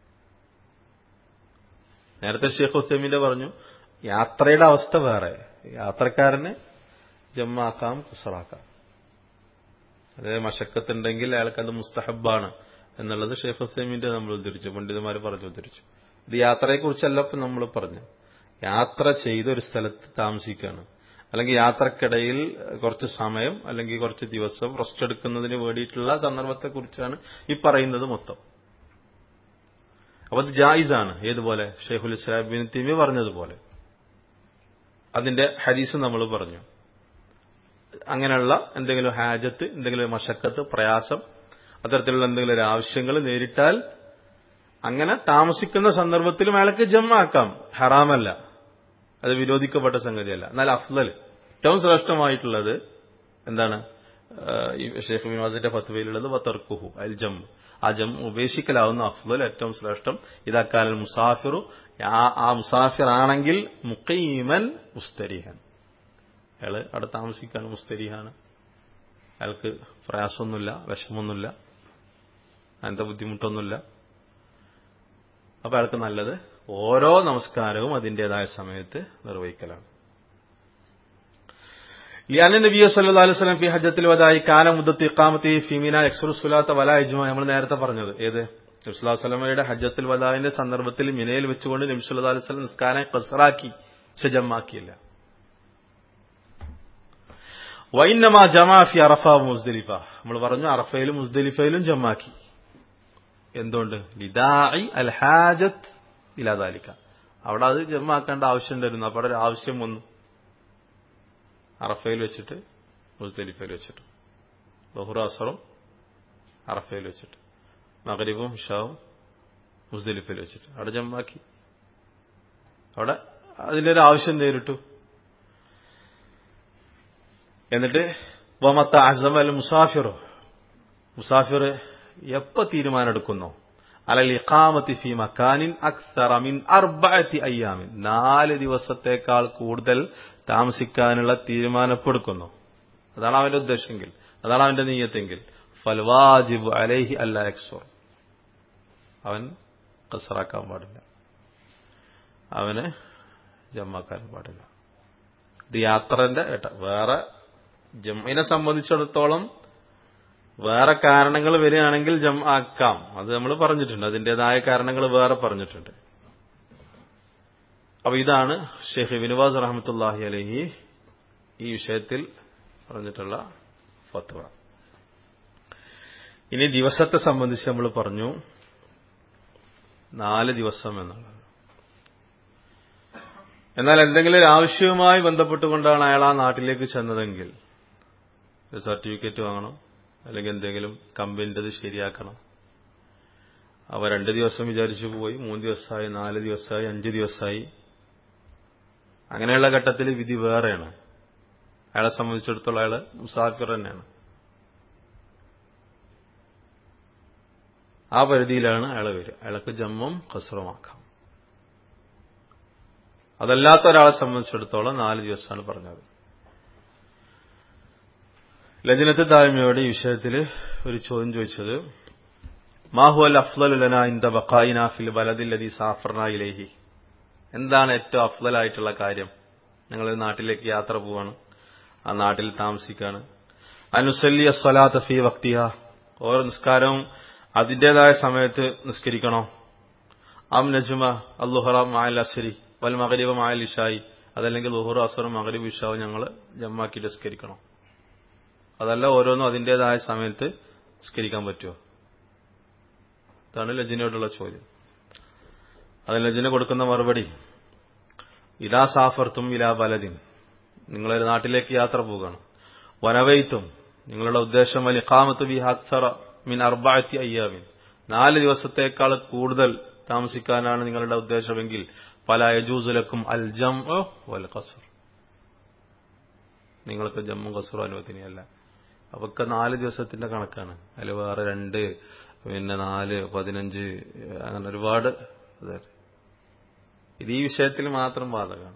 നേരത്തെ ഷെയ്ഖ് ഹുസൈമിന്റെ പറഞ്ഞു യാത്രയുടെ അവസ്ഥ വേറെ യാത്രക്കാരന് ജമ്മാക്കാം കുസറാക്കാം അതേ മഷക്കത്തുണ്ടെങ്കിൽ അയാൾക്കത് മുസ്തഹബാണ് എന്നുള്ളത് ഷെയ്ഖ് ഹുസൈമിന്റെ നമ്മൾ ഉദ്ധരിച്ചു പണ്ഡിതന്മാർ പറഞ്ഞു ഉദ്ധരിച്ചു ഇത് യാത്രയെക്കുറിച്ചല്ല ഇപ്പം നമ്മൾ പറഞ്ഞു യാത്ര ചെയ്ത ഒരു സ്ഥലത്ത് താമസിക്കുകയാണ് അല്ലെങ്കിൽ യാത്രക്കിടയിൽ കുറച്ച് സമയം അല്ലെങ്കിൽ കുറച്ച് ദിവസം റെസ്റ്റ് എടുക്കുന്നതിന് വേണ്ടിയിട്ടുള്ള സന്ദർഭത്തെക്കുറിച്ചാണ് ഈ പറയുന്നത് മൊത്തം അപ്പൊ അത് ജായിസാണ് ഏതുപോലെ ഷെയ്ഖുൽ ഇസ്ലാം ബിൻ തിമി പറഞ്ഞതുപോലെ അതിന്റെ ഹദീസ് നമ്മൾ പറഞ്ഞു അങ്ങനെയുള്ള എന്തെങ്കിലും ഹാജത്ത് എന്തെങ്കിലും മഷക്കത്ത് പ്രയാസം അത്തരത്തിലുള്ള എന്തെങ്കിലും ഒരു ആവശ്യങ്ങൾ നേരിട്ടാൽ അങ്ങനെ താമസിക്കുന്ന സന്ദർഭത്തിലും അയാൾക്ക് ജമ്മാക്കാം ഹറാമല്ല അത് വിരോധിക്കപ്പെട്ട സംഗതിയല്ല എന്നാൽ അഫ്ലൽ ഏറ്റവും ശ്രേഷ്ഠമായിട്ടുള്ളത് എന്താണ് ഈ ഷെയ്ഖ് മിനാസിന്റെ ഫത്വയിലുള്ളത് വത്തർക്കുഹു അൽ ജം ആ ജം ഉപേക്ഷിക്കലാവുന്ന അഫ്ലൽ ഏറ്റവും ശ്രേഷ്ഠം ഇതാക്കാലൽ മുസാഫിറു ആ മുസാഫിർ ആണെങ്കിൽ മുക്കീമൻ മുസ്തരിഹൻ അയാള് അവിടെ താമസിക്കാണ് മുസ്തരിഹാണ് അയാൾക്ക് പ്രയാസമൊന്നുമില്ല വിഷമൊന്നുമില്ല അങ്ങനത്തെ ബുദ്ധിമുട്ടൊന്നുമില്ല അപ്പൊ അയാൾക്ക് നല്ലത് ഓരോ നമസ്കാരവും അതിൻ്റെതായ സമയത്ത് നിർവഹിക്കലാണ് ലിയാന നബിയ സല്ലല്ലാഹു അലൈഹി വസല്ലം ഫി ഹജ്ജത്തിൽ വദായി കാല മുദ്ദത്ത് ഇഖാമത്തി ഫിമിന യക്സുറു സുലാത്ത വല ഇജ്മ നമ്മൾ നേരത്തെ പറഞ്ഞത് ഏത് നബി സല്ലല്ലാഹു അലൈഹി വസല്ലമയുടെ ഹജ്ജത്തുൽ വദായിന്റെ സന്ദർഭത്തിൽ മിനയിൽ വെച്ചുകൊണ്ട് നബി സല്ലല്ലാഹു അലൈഹി വസല്ലം നിസ്കാരം ഖസറാക്കി ശജമാക്കിയില്ല വൈന്നമാ ജമാ ഫി അറഫ മുസ്ദലിഫ നമ്മൾ പറഞ്ഞു അറഫയിലും മുസ്ദലിഫയിലും ജമാക്കി എന്തുകൊണ്ട് ലിദാഇ അൽ ഹാജത്ത് ഇലാദാലിക്ക അവിടെ അത് ജമാക്കേണ്ട ആവശ്യം ഉണ്ടായിരുന്നു അപ്പോൾ ഒരു ആവശ്യം വന്നു അറഫയിൽ വെച്ചിട്ട് മുസ്ദലിഫയിൽ വെച്ചിട്ട് ബഹുറ അസറും അറഫയിൽ വെച്ചിട്ട് മകരീബും ഇഷാവും മുസ്ദലിഫയിൽ വെച്ചിട്ട് അവിടെ ജമാക്കി അവിടെ അതിൻ്റെ ഒരു ആവശ്യം നേരിട്ടു എന്നിട്ട് വമത്ത അസം അൽ മുസാഫിറോ മുസാഫിർ എപ്പോ തീരുമാനമെടുക്കുന്നു അലൽ ഇഖാമത്തി ഫി മക്കാനിൻ അക്സറ മിൻ അർബഅത്തി അയ്യാമിൻ നാല് ദിവസത്തേക്കാൾ കൂടുതൽ താമസിക്കാനുള്ള തീരുമാനപ്പെടുക്കുന്നു അതാണ് അവന്റെ ഉദ്ദേശമെങ്കിൽ അതാണ് അവന്റെ നീയത്തെങ്കിൽ ഫൽവാജിബ് അലൈഹി അല്ല എക്സോർ അവൻ കസറാക്കാൻ പാടില്ല അവന് ജമ്മാക്കാൻ പാടില്ല ഇത് യാത്രന്റെ വേറെ ജമ്മിനെ സംബന്ധിച്ചിടത്തോളം വേറെ കാരണങ്ങൾ വരികയാണെങ്കിൽ ജം ആക്കാം അത് നമ്മൾ പറഞ്ഞിട്ടുണ്ട് അതിൻ്റെതായ കാരണങ്ങൾ വേറെ പറഞ്ഞിട്ടുണ്ട് അപ്പൊ ഇതാണ് ഷെയ്ഖ് വിനുവാസ് റഹമത്തുല്ലാഹി അലഹി ഈ വിഷയത്തിൽ പറഞ്ഞിട്ടുള്ള ഫത്വ ഇനി ദിവസത്തെ സംബന്ധിച്ച് നമ്മൾ പറഞ്ഞു നാല് ദിവസം എന്നുള്ളത് എന്നാൽ എന്തെങ്കിലും ഒരു ആവശ്യവുമായി ബന്ധപ്പെട്ടുകൊണ്ടാണ് അയാൾ ആ നാട്ടിലേക്ക് ചെന്നതെങ്കിൽ സർട്ടിഫിക്കറ്റ് വാങ്ങണം അല്ലെങ്കിൽ എന്തെങ്കിലും കമ്പനിൻ്റെത് ശരിയാക്കണം അവ രണ്ട് ദിവസം വിചാരിച്ചു പോയി മൂന്ന് ദിവസമായി നാല് ദിവസമായി അഞ്ച് ദിവസമായി അങ്ങനെയുള്ള ഘട്ടത്തിൽ വിധി വേറെയാണ് അയാളെ സംബന്ധിച്ചിടത്തോളം അയാൾ മുസാഫിർ തന്നെയാണ് ആ പരിധിയിലാണ് അയാൾ വരിക അയാൾക്ക് ജമ്മും കസുറമാക്കാം അതല്ലാത്ത ഒരാളെ സംബന്ധിച്ചിടത്തോളം നാല് ദിവസമാണ് പറഞ്ഞത് ലജനത്ത് താഴ്മയോട് ഈ വിഷയത്തിൽ ഒരു ചോദ്യം ചോദിച്ചത് മാഹു അൽ അഫ്ലലുലന ഇന്ത ബക്കായിന ഫിൽ ബലദില്ലതി സാഫർന ഇലേഹി എന്താണ് ഏറ്റവും അഫ്ലലായിട്ടുള്ള കാര്യം ഞങ്ങൾ നാട്ടിലേക്ക് യാത്ര പോവാണ് ആ നാട്ടിൽ താമസിക്കാണ് അനുസല്ലിയ സ്വലാത്ത് ഫി വക്തിഹ ഓരോ നിസ്കാരവും അതിന്റേതായ സമയത്ത് നിസ്കരിക്കണോ അം നജുമ അല്ലുഹറ മായൽ അശ്വരി വൽ മകരീബ് മായൽ ഇഷായി അതല്ലെങ്കിൽ ലുഹുർ അസറും മകരീബ് ഇഷാവും ഞങ്ങൾ ജമ്മാക്കി നിസ്കരിക്കണം അതല്ല ഓരോന്നും അതിന്റേതായ സമയത്ത് നിസ്കരിക്കാൻ പറ്റുമോ ഇതാണ് ലജിനോടുള്ള ചോദ്യം അതിന് ലജിന കൊടുക്കുന്ന മറുപടി ഇലാ സാഫർത്തും ഇലാ ബലദിൻ നിങ്ങളൊരു നാട്ടിലേക്ക് യാത്ര പോവുകയാണ് വനവൈത്തും നിങ്ങളുടെ ഉദ്ദേശം വലിയ കാമത്ത് ബി ഹക്സറ മിൻ അർബാത്തി അയ്യാമിൻ നാല് ദിവസത്തേക്കാൾ കൂടുതൽ താമസിക്കാനാണ് നിങ്ങളുടെ ഉദ്ദേശമെങ്കിൽ പല യജൂസുലക്കും അൽ ജം വൽ ഖസർ നിങ്ങൾക്ക് ജമ്മു ഖസർ അനുവദനീയല്ല അവർക്ക് നാല് ദിവസത്തിന്റെ കണക്കാണ് അതിൽ വേറെ രണ്ട് പിന്നെ നാല് പതിനഞ്ച് അങ്ങനെ ഒരുപാട് ഇത് ഈ വിഷയത്തിൽ മാത്രം ബാധകമാണ്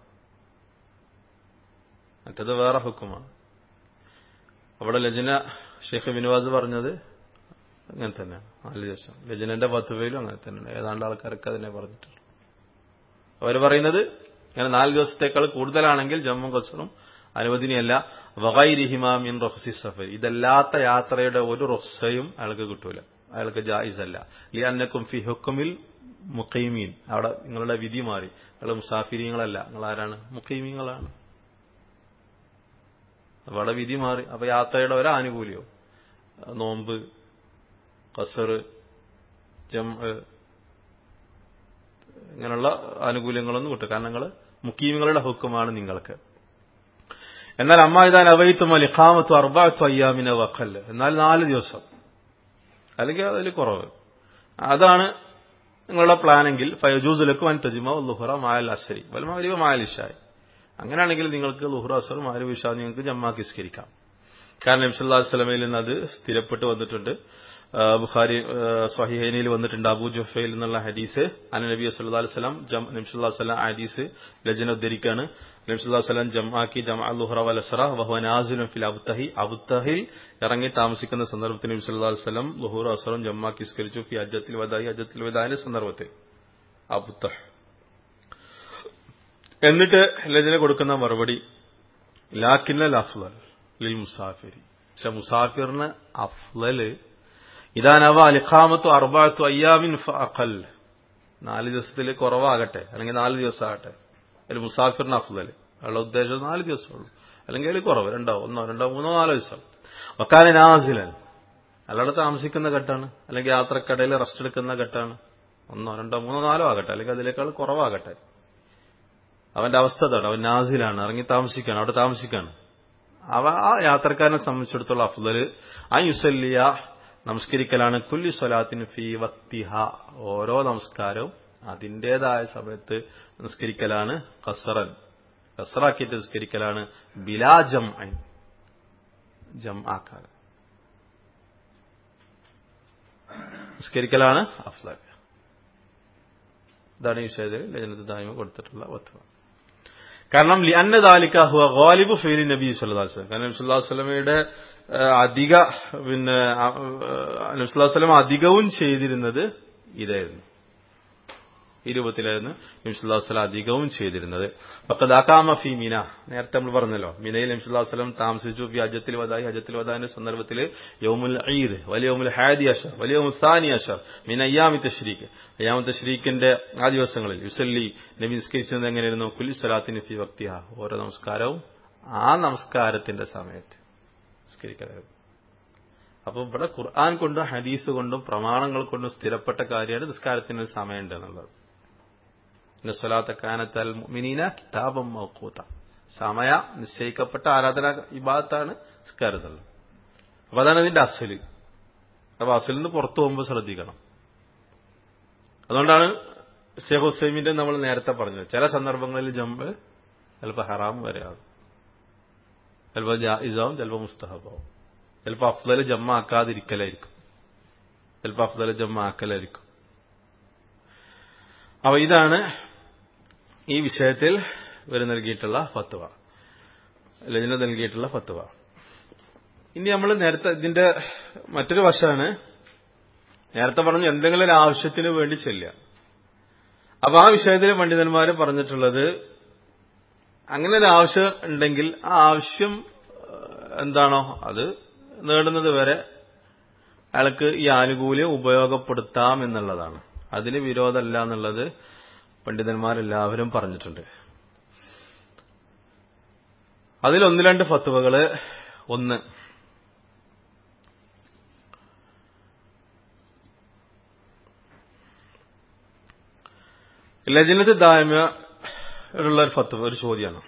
മറ്റത് വേറെ ഹുക്കുമാണ് അവിടെ ലജന ഷെയ്ഖ് ബിനുവാസ് പറഞ്ഞത് അങ്ങനെ തന്നെ നാല് ദിവസം ലജനന്റെ പത്തുവയിലും അങ്ങനെ തന്നെയാണ് ഏതാണ്ട് ആൾക്കാരൊക്കെ അതിനെ പറഞ്ഞിട്ടുള്ളൂ അവർ പറയുന്നത് ഇങ്ങനെ നാല് ദിവസത്തേക്കാൾ കൂടുതലാണെങ്കിൽ ജമ്മു കസറും അനുവദനീയല്ല വകൈരിഹിമാമിൻ റൊഹ്സി സഫർ ഇതല്ലാത്ത യാത്രയുടെ ഒരു റൊഹ്സയും അയാൾക്ക് കിട്ടൂല അയാൾക്ക് ജായിസല്ല ഈ അന്നക്കും ഫി ഹുക്കുമിൽ മുഖൈമീൻ അവിടെ നിങ്ങളുടെ വിധി മാറി നിങ്ങൾ മുസാഫിരിങ്ങളല്ല നിങ്ങൾ ആരാണ് മുഖൈമീങ്ങളാണ് അവിടെ വിധി മാറി അപ്പൊ യാത്രയുടെ ഒരു ആനുകൂല്യവും നോമ്പ് കസർ ജം ഇങ്ങനെയുള്ള ആനുകൂല്യങ്ങളൊന്നും കിട്ടും കാരണം നിങ്ങൾ മുക്കീമിങ്ങളുടെ ഹുക്കുമാണ് നിങ്ങൾക്ക് എന്നാൽ അമ്മ ഇതാൻ അവൈത്തും അലിഖാമത്തു അർബാത്തു അയ്യാമിന വഖല് എന്നാൽ നാല് ദിവസം അല്ലെങ്കിൽ അതിൽ കുറവ് അതാണ് നിങ്ങളുടെ പ്ലാനെങ്കിൽ ഫയജൂസുലക്കും അൻ തജിമ ലുഹറ മായൽ അസരി വലമാരിവ മായൽ ഇഷായി അങ്ങനെയാണെങ്കിൽ നിങ്ങൾക്ക് ലുഹറ അസർ മാലിബ് ഇഷാ നിങ്ങൾക്ക് ജമ്മാക്കി സ്കരിക്കാം കാരണം നബ്സല്ലാ വസ്ലമയിൽ നിന്ന് അത് സ്ഥിരപ്പെട്ട് വന്നിട്ടുണ്ട് ബുഖാരി സ്വഹിഹൈനിൽ വന്നിട്ടുണ്ട് അബൂ ജുഫയിൽ നിന്നുള്ള ഹദീസ് അന നബി സല്ലാ വസ്ലം നബ്സുല്ലാ വസ്ലാം ഹദീസ് ലജന ഉദ്ധരിക്കാണ് നബ്സുല്ലാ വസ്ലാം ജമാക്കി ജമാ ലുഹറ വലസറ വഹനാസുലും ഫിൽ അബുത്തഹി അബുത്തഹിൽ ഇറങ്ങി താമസിക്കുന്ന സന്ദർഭത്തിൽ നബി സല്ലാ വസ്ലം ലുഹുർ അസറും ജമാക്കി സ്കരിച്ചു ഫി അജത്തിൽ വദായി അജത്തിൽ വദാന്റെ സന്ദർഭത്തിൽ അബുത്തഹ് എന്നിട്ട് ലജന കൊടുക്കുന്ന മറുപടി ലാക്കിന്നൽ അഫ്ലൽ ലിൽ മുസാഫിരി പക്ഷെ മുസാഫിറിന് അഫ്ലല് ഇതാനവ അലിഖാമത്തു അർബാത്തു അയ്യാമിൻ അഖൽ നാല് ദിവസത്തിൽ കുറവാകട്ടെ അല്ലെങ്കിൽ നാല് ദിവസമാകട്ടെ അതിൽ മുസാഫിറിന് അഫ്ലൽ അയാളുടെ ഉദ്ദേശം നാല് ദിവസമുള്ളൂ അല്ലെങ്കിൽ അതിൽ കുറവ് രണ്ടോ ഒന്നോ രണ്ടോ മൂന്നോ നാലോ ദിവസം വക്കാല നാസിലൻ അയാളുടെ താമസിക്കുന്ന ഘട്ടാണ് അല്ലെങ്കിൽ യാത്രക്കടയിൽ റെസ്റ്റ് എടുക്കുന്ന ഘട്ടാണ് ഒന്നോ രണ്ടോ മൂന്നോ നാലോ ആകട്ടെ അല്ലെങ്കിൽ അതിനേക്കാൾ കുറവാകട്ടെ അവന്റെ അവസ്ഥ അതാണ് അവൻ നാസിലാണ് ഇറങ്ങി താമസിക്കാണ് അവിടെ താമസിക്കാണ് അവ ആ യാത്രക്കാരനെ സംബന്ധിച്ചിടത്തോളം അഫ്ദല് ആ യുസല്ലിയ നമസ്കരിക്കലാണ് കുല്ലി സ്വലാത്തിന് ഫി വക്തിഹ ഓരോ നമസ്കാരവും അതിന്റേതായ സമയത്ത് നിസ്കരിക്കലാണ് കസറൻ കസറാക്കിയിട്ട് നിസ്കരിക്കലാണ് ബിലാ ജം ജം ആക്കാറ് നിസ്കരിക്കലാണ് അഫ്സൽ ഇതാണ് ഈ വിഷയത്തിൽ ലജനത്ത് ദായ്മ കൊടുത്തിട്ടുള്ള വത്വ കാരണം അന്നദാലിക്ക ഹുവ ഗാലിബ് ഫെയിലി നബി സുല്ലാസ്ലം കാരണം നബി സുല്ലാ വസ്ലമയുടെ അധിക പിന്നെ നബി സുല്ലാ വസ്ലം അധികവും ചെയ്തിരുന്നത് ഇതായിരുന്നു ഈ രൂപത്തിലായിരുന്നു നബിസുല്ലാ വസ്ലം അധികവും ചെയ്തിരുന്നത് പക്കദാക്കാമ ഫി മീന നേരത്തെ നമ്മൾ പറഞ്ഞല്ലോ മിനയിൽ നബിസുല്ലാ വസ്ലം താമസിച്ചു ഫി ഹജത്തിൽ വദായി ഹജത്തിൽ വദാന്റെ സന്ദർഭത്തിൽ യൗമുൽ ഈദ് വലിയ യൗമുൽ ഹാദി അഷർ വലിയ യൗമുൽ സാനി അഷർ മിൻ അയ്യാമി തഷ്രീഖ് അയ്യാമി തഷ്രീഖിന്റെ ആ ദിവസങ്ങളിൽ യുസല്ലി നബി നിസ്കരിച്ചത് എങ്ങനെയായിരുന്നു കുലി സ്വലാത്തിന് ഫി വക്തിഹ ഓരോ നമസ്കാരവും ആ നമസ്കാരത്തിന്റെ സമയത്ത് നിസ്കരിക്കലായിരുന്നു അപ്പൊ ഇവിടെ ഖുർആൻ കൊണ്ടും ഹദീസ് കൊണ്ടും പ്രമാണങ്ങൾ കൊണ്ടും സ്ഥിരപ്പെട്ട കാര്യമാണ് നിസ്കാരത്തിന് ഒരു സമയമുണ്ട് എന്നുള്ളത് സ്വലാത്ത കാനത്തൽ മിനീന കിതാബം മൗക്കൂത്ത സമയ നിശ്ചയിക്കപ്പെട്ട ആരാധന വിഭാഗത്താണ് നിസ്കാരത്തുള്ളത് അപ്പൊ അതാണ് ഇതിന്റെ അസല് അപ്പൊ അസലിന് പുറത്തു പോകുമ്പോൾ ശ്രദ്ധിക്കണം അതുകൊണ്ടാണ് ഷെയ്ഖ് ഹുസൈമിന്റെ നമ്മൾ നേരത്തെ പറഞ്ഞത് ചില സന്ദർഭങ്ങളിൽ ജമ്പ് ചിലപ്പോൾ ഹറാം വരെ ആകും ചിലപ്പോൾ ജായിസാവും ചിലപ്പോൾ മുസ്തഹബാവും ചിലപ്പോൾ അഫ്ദൽ ജമ്മ ആക്കാതിരിക്കലായിരിക്കും ചിലപ്പോൾ അഫ്ദൽ ജമ്മ ആക്കലായിരിക്കും അപ്പൊ ഇതാണ് ഈ വിഷയത്തിൽ ഇവർ നൽകിയിട്ടുള്ള ഫത്വ ലജന നൽകിയിട്ടുള്ള ഫത്വ ഇനി നമ്മൾ നേരത്തെ ഇതിന്റെ മറ്റൊരു വശമാണ് നേരത്തെ പറഞ്ഞു എന്തെങ്കിലും ഒരു ആവശ്യത്തിന് വേണ്ടി ചെല്ലുക അപ്പൊ ആ വിഷയത്തിൽ പണ്ഡിതന്മാർ പറഞ്ഞിട്ടുള്ളത് അങ്ങനെ ഒരു ആവശ്യം ഉണ്ടെങ്കിൽ ആ ആവശ്യം എന്താണോ അത് നേടുന്നത് വരെ അയാൾക്ക് ഈ ആനുകൂല്യം ഉപയോഗപ്പെടുത്താം എന്നുള്ളതാണ് അതിന് വിരോധമല്ല എന്നുള്ളത് പണ്ഡിതന്മാരെല്ലാവരും പറഞ്ഞിട്ടുണ്ട് അതിൽ ഒന്ന് രണ്ട് ഫത്തുവകള് ഒന്ന് ലജനത്ത് ദായ്മ ഉള്ള ഒരു ഫത്വ ഒരു ചോദ്യമാണ്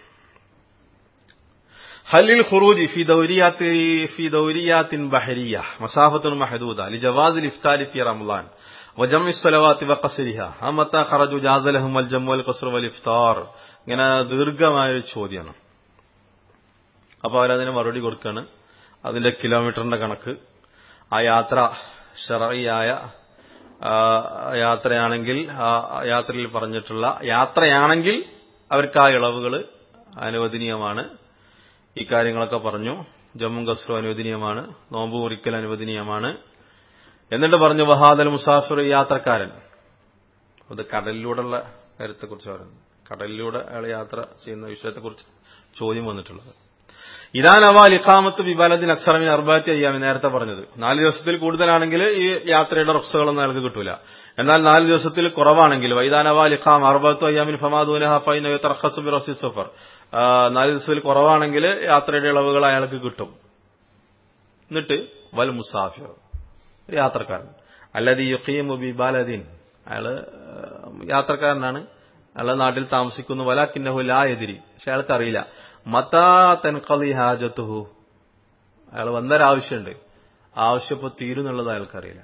ഹലിൽ ഖുറൂജ് ഫി ദൗരിയാത്തി ഫി ദൗരിയാത്തിൻ ബഹരിയ മസാഫത്തുൻ മഹദൂദ ലിജവാസ് ഇഫ്താരി ഫി റമളാൻ وجمع الصلوات وقصرها متى خرجوا جاز لهم الجمع والقصر والافطار ഇങ്ങനെ ദീർഘമായ ഒരു ചോദ്യമാണ് അപ്പോൾ അവരതിന് മറുപടി കൊടുക്കാണ് അതിന്റെ കിലോമീറ്ററിന്റെ കണക്ക് ആ യാത്ര ഷറയായ യാത്രയാണെങ്കിൽ ആ യാത്രയിൽ പറഞ്ഞിട്ടുള്ള യാത്രയാണെങ്കിൽ അവർക്ക് ആ ഇളവുകൾ അനുവദനീയമാണ് ഈ കാര്യങ്ങളൊക്കെ പറഞ്ഞു ജമ്മു കസ്രു അനുവദനീയമാണ് നോമ്പ് മുറിക്കൽ അനുവദനീയമാണ് എന്നിട്ട് പറഞ്ഞു വഹാദൽ മുസാഫിർ യാത്രക്കാരൻ അത് കടലിലൂടെയുള്ള കാര്യത്തെക്കുറിച്ച് പറയുന്നു കടലിലൂടെ അയാൾ യാത്ര ചെയ്യുന്ന വിഷയത്തെക്കുറിച്ച് ചോദ്യം വന്നിട്ടുള്ളത് ഇതാനവാൽ ഇഖാമത്ത് വിബാലത്തിന് അക്സറമിന് അർബാത്തി അയ്യാമി നേരത്തെ പറഞ്ഞത് നാല് ദിവസത്തിൽ കൂടുതലാണെങ്കിൽ ഈ യാത്രയുടെ റൊക്സുകളൊന്നും അയാൾക്ക് കിട്ടൂല എന്നാൽ നാല് ദിവസത്തിൽ കുറവാണെങ്കിൽ വൈദാനവാൽ ഇഖാം അർബത്തു അയ്യാമിൻ ഫമാദൂനഹഫൈനറസി സഫർ നാല് ദിവസത്തിൽ കുറവാണെങ്കിൽ യാത്രയുടെ ഇളവുകൾ അയാൾക്ക് കിട്ടും എന്നിട്ട് വൽ മുസാഫിർ യാത്രക്കാരൻ അല്ലത് യുഖീമു ബിബാലദീൻ അയാള് യാത്രക്കാരനാണ് അയാളെ നാട്ടിൽ താമസിക്കുന്നു വലാക്കിന്നഹു ലാ എതിരി പക്ഷെ അയാൾക്ക് അറിയില്ല മതാ തൻകലി ഹാജത്തുഹു അയാൾ വന്നൊരാവശ്യമുണ്ട് ആവശ്യപ്പോ തീരുന്നുള്ളത് അയാൾക്കറിയില്ല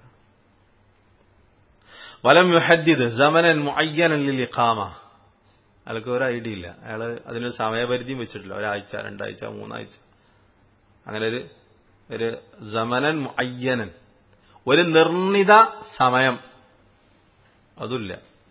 വലം യുഹദ്ദിദ് സമനൻ മുഅയ്യനൻ ലിൽ ഇഖാമ അയാൾക്ക് ഒരു ഐഡിയ ഇല്ല അയാൾ അതിനൊരു സമയപരിധിയും വെച്ചിട്ടില്ല ഒരാഴ്ച രണ്ടാഴ്ച മൂന്നാഴ്ച അങ്ങനെ ഒരു ഒരു സമനൻ മുഅയ്യനൻ ഒരു നിർണിത സമയം അതുമില്ല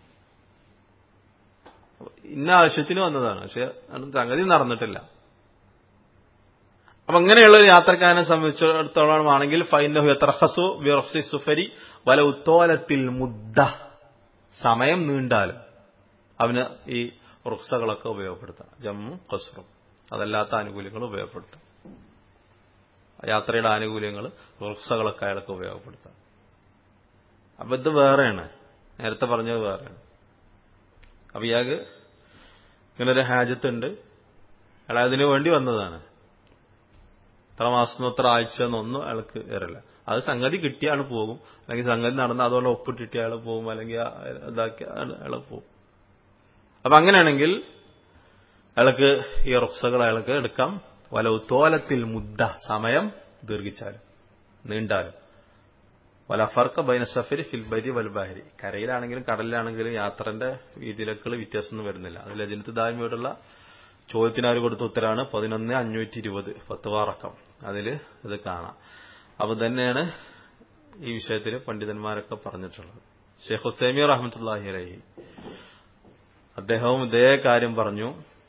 ഇന്ന ആവശ്യത്തിന് വന്നതാണ് പക്ഷെ സംഗതി നടന്നിട്ടില്ല അപ്പൊ അങ്ങനെയുള്ള ഒരു യാത്രക്കാരനെ സംബന്ധിച്ചിടത്തോളം ആണെങ്കിൽ ഫൈനഹു യത്രഹസു ബിറഫ്സി സുഫരി വല ഉത്തോലത്തിൽ മുദ്ദ സമയം നീണ്ടാലും അവന് ഈ റുക്സകളൊക്കെ ഉപയോഗപ്പെടുത്താം ജമ്മു കസ്റും അതല്ലാത്ത ആനുകൂല്യങ്ങൾ ഉപയോഗപ്പെടുത്താം യാത്രയുടെ ആനുകൂല്യങ്ങൾ റുക്സകളൊക്കെ അയാൾക്ക് ഉപയോഗപ്പെടുത്താം അപ്പൊ ഇത് വേറെയാണ് നേരത്തെ പറഞ്ഞത് വേറെയാണ് അപ്പൊ ഇയാൾക്ക് ഇങ്ങനെ ഒരു ഹാജത്തുണ്ട് അയാൾ അതിനു വേണ്ടി വന്നതാണ് ഇത്ര മാസം ഇത്ര ആഴ്ച എന്നൊന്നും അയാൾക്ക് ഏറില്ല അത് സംഗതി കിട്ടിയാൽ പോകും അല്ലെങ്കിൽ സംഗതി നടന്ന് അതുപോലെ ഒപ്പിട്ടിട്ട് അയാൾ പോകും അല്ലെങ്കിൽ ഇതാക്കി അയാൾ പോകും അപ്പൊ അങ്ങനെയാണെങ്കിൽ അയാൾക്ക് ഈ റുക്സകൾ അയാൾക്ക് എടുക്കാം വല തോലത്തിൽ മുദ്ദ സമയം ദീർഘിച്ചാലും നീണ്ടാലും വല ഫർക്ക ബൈന സഫരി ഫിൽ ബരി വൽ ബഹരി കരയിലാണെങ്കിലും കടലിലാണെങ്കിലും യാത്രന്റെ വീതിയിലേക്കുള്ള വ്യത്യാസമൊന്നും വരുന്നില്ല അതിൽ അജിനത്ത് ദായ്മയോടുള്ള ചോദ്യത്തിന് അവർ കൊടുത്ത ഉത്തരാണ് പതിനൊന്ന് അഞ്ഞൂറ്റി ഇരുപത് പത്തുവാറക്കം അതിൽ ഇത് കാണാം അപ്പൊ തന്നെയാണ് ഈ വിഷയത്തിൽ പണ്ഡിതന്മാരൊക്കെ പറഞ്ഞിട്ടുള്ളത് ഷെയ്ഖ് ഹുസൈമി റഹ്മത്തുല്ലാഹി അലഹി അദ്ദേഹവും ഇതേ കാര്യം പറഞ്ഞു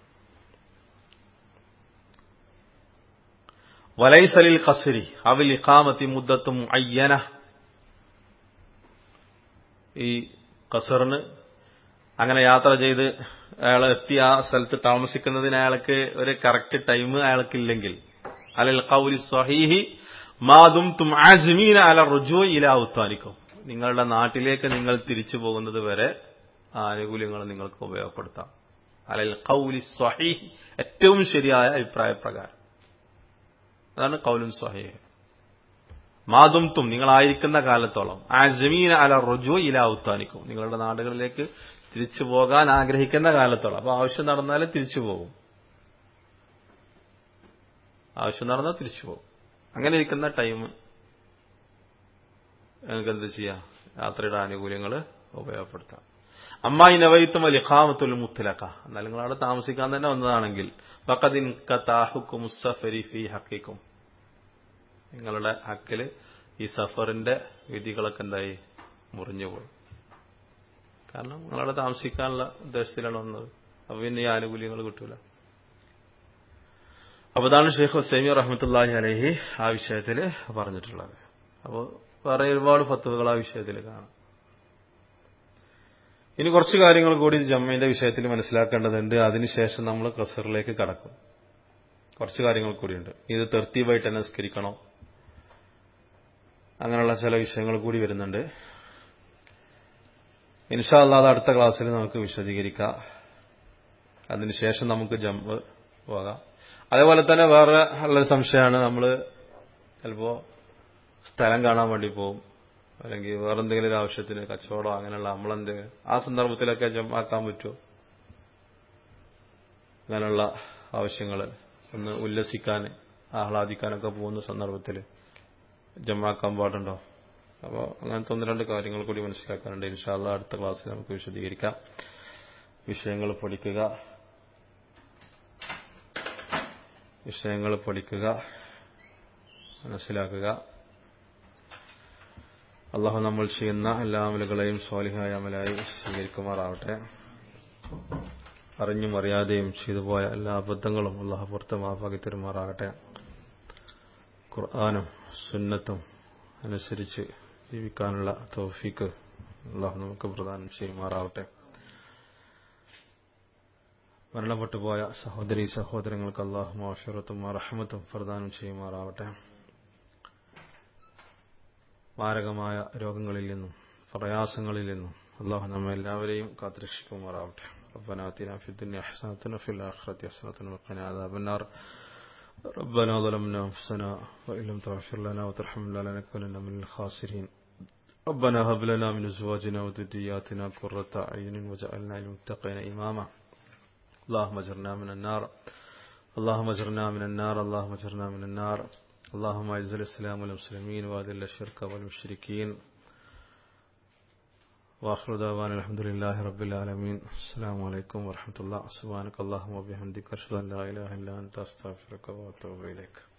വലൈസലിൽ ഖസരി അവിൽ ഇഖാമത്തി മുദ്ദത്തും അയ്യന ഈ ഖസറിന് അങ്ങനെ യാത്ര ചെയ്ത് അയാൾ എത്തി ആ സ്ഥലത്ത് താമസിക്കുന്നതിന് അയാൾക്ക് ഒരു കറക്റ്റ് ടൈം അയാൾക്കില്ലെങ്കിൽ അലൽ കൗലി സ്വഹീഹി മാതും തും ആജ്മീന അല റുജു ഇല ഉത്താനിക്കും നിങ്ങളുടെ നാട്ടിലേക്ക് നിങ്ങൾ തിരിച്ചു പോകുന്നത് വരെ ആ ആനുകൂല്യങ്ങൾ നിങ്ങൾക്ക് ഉപയോഗപ്പെടുത്താം അലൽ കൗലി സ്വഹീഹ് ഏറ്റവും ശരിയായ അഭിപ്രായ പ്രകാരം അതാണ് കൗലും സ്വഹീഹ് മാതും തും നിങ്ങളായിരിക്കുന്ന കാലത്തോളം ആജമീന അല റുജു ഇല ഉത്താനിക്കും നിങ്ങളുടെ നാടുകളിലേക്ക് തിരിച്ചു പോകാൻ ആഗ്രഹിക്കുന്ന കാലത്തോളം അപ്പൊ ആവശ്യം നടന്നാൽ തിരിച്ചു പോകും ആവശ്യം നടന്നാൽ തിരിച്ചു പോകും അങ്ങനെ ഇരിക്കുന്ന ടൈം നിങ്ങൾക്ക് എന്ത് ചെയ്യാം യാത്രയുടെ ആനുകൂല്യങ്ങൾ ഉപയോഗപ്പെടുത്താം അമ്മായി നവൈത്തും അലിഖാമത്തുൽ മുത്തലക്ക എന്നാൽ നിങ്ങൾ അവിടെ താമസിക്കാൻ തന്നെ വന്നതാണെങ്കിൽ ബക്കദിൻ കത്താഹുക്കും മുസ്സഫരി ഫി ഹക്കിക്കും നിങ്ങളുടെ ഹക്കില് ഈ സഫറിന്റെ വിധികളൊക്കെ എന്തായി മുറിഞ്ഞുപോയി കാരണം നിങ്ങളവിടെ താമസിക്കാനുള്ള ഉദ്ദേശത്തിലാണ് വന്നത് അപ്പൊ പിന്നെ ഈ ആനുകൂല്യങ്ങൾ കിട്ടൂല അപ്പൊ അതാണ് ഷെയ്ഖ് ഹുസൈമി റഹ്മത്തുല്ലാഹി അലഹി ആ വിഷയത്തിൽ പറഞ്ഞിട്ടുള്ളത് അപ്പോൾ വേറെ ഒരുപാട് ഫത്തുവകൾ ആ വിഷയത്തിൽ കാണാം ഇനി കുറച്ച് കാര്യങ്ങൾ കൂടി ജമ്മയുടെ വിഷയത്തിൽ മനസ്സിലാക്കേണ്ടതുണ്ട് അതിനുശേഷം നമ്മൾ കസറിലേക്ക് കടക്കും കുറച്ച് കാര്യങ്ങൾ കൂടിയുണ്ട് ഇത് തെർത്തീവായിട്ട് തന്നെ നിസ്കരിക്കണോ അങ്ങനെയുള്ള ചില വിഷയങ്ങൾ കൂടി വരുന്നുണ്ട് ഇൻഷാ അല്ലാതെ അടുത്ത ക്ലാസ്സിൽ നമുക്ക് വിശദീകരിക്കാം അതിനുശേഷം നമുക്ക് ജമ്പ് പോകാം അതേപോലെ തന്നെ വേറെ ഉള്ളൊരു സംശയമാണ് നമ്മൾ ചിലപ്പോൾ സ്ഥലം കാണാൻ വേണ്ടി പോകും അല്ലെങ്കിൽ വേറെ എന്തെങ്കിലും ഒരു ആവശ്യത്തിന് കച്ചവടം അങ്ങനെയുള്ള നമ്മളെന്തെങ്കിലും ആ സന്ദർഭത്തിലൊക്കെ ജമാക്കാൻ പറ്റുമോ അങ്ങനെയുള്ള ആവശ്യങ്ങൾ ഒന്ന് ഉല്ലസിക്കാൻ ആഹ്ലാദിക്കാനൊക്കെ പോകുന്ന സന്ദർഭത്തിൽ ജമാക്കാൻ പാടുണ്ടോ അപ്പോൾ അങ്ങനത്തെ ഒന്ന് രണ്ട് കാര്യങ്ങൾ കൂടി മനസ്സിലാക്കാനുണ്ട് ഇൻഷാല്ല അടുത്ത ക്ലാസ്സിൽ നമുക്ക് വിശദീകരിക്കാം വിഷയങ്ങൾ പഠിക്കുക വിഷയങ്ങൾ പഠിക്കുക മനസ്സിലാക്കുക അള്ളാഹു നമ്മൾ ചെയ്യുന്ന എല്ലാ അമലുകളെയും സ്വാലിഹായ അമലായി സ്വീകരിക്കുമാറാവട്ടെ അറിഞ്ഞും അറിയാതെയും ചെയ്തു പോയ എല്ലാ അബദ്ധങ്ങളും അള്ളാഹു പുറത്ത് മാപ്പാക്കി തരുമാറാകട്ടെ ഖുർആാനും സുന്നത്തും അനുസരിച്ച് ജീവിക്കാനുള്ള തോഫിക്ക് അള്ളാഹു നമുക്ക് പ്രദാനം ചെയ്യുമാറാവട്ടെ മരണപ്പെട്ടു പോയ സഹോദരി സഹോദരങ്ങൾക്ക് അള്ളാഹു മാഷറത്തും റഹമത്തും പ്രദാനം ചെയ്യുമാറാവട്ടെ മാരകമായ രോഗങ്ങളിൽ നിന്നും പ്രയാസങ്ങളിൽ നിന്നും അള്ളാഹു നമ്മെ എല്ലാവരെയും കാത്തുരക്ഷിക്കുമാറാവട്ടെ ربنا آتنا في الدنيا حسنة وفي الآخرة حسنة وقنا عذاب النار ربنا ظلمنا أنفسنا وإن لم تغفر لنا وترحمنا لنكونن من الخاسرين ربنا هب لنا من أزواجنا وذرياتنا قرة أعين وجعلنا للمتقين إماما اللهم اجرنا من النار اللهم اجرنا من النار اللهم اجرنا من النار اللهم اعز الاسلام والمسلمين واذل الشرك والمشركين واخر دعوانا الحمد لله رب العالمين السلام عليكم ورحمه الله سبحانك اللهم وبحمدك اشهد ان لا اله الا انت استغفرك واتوب اليك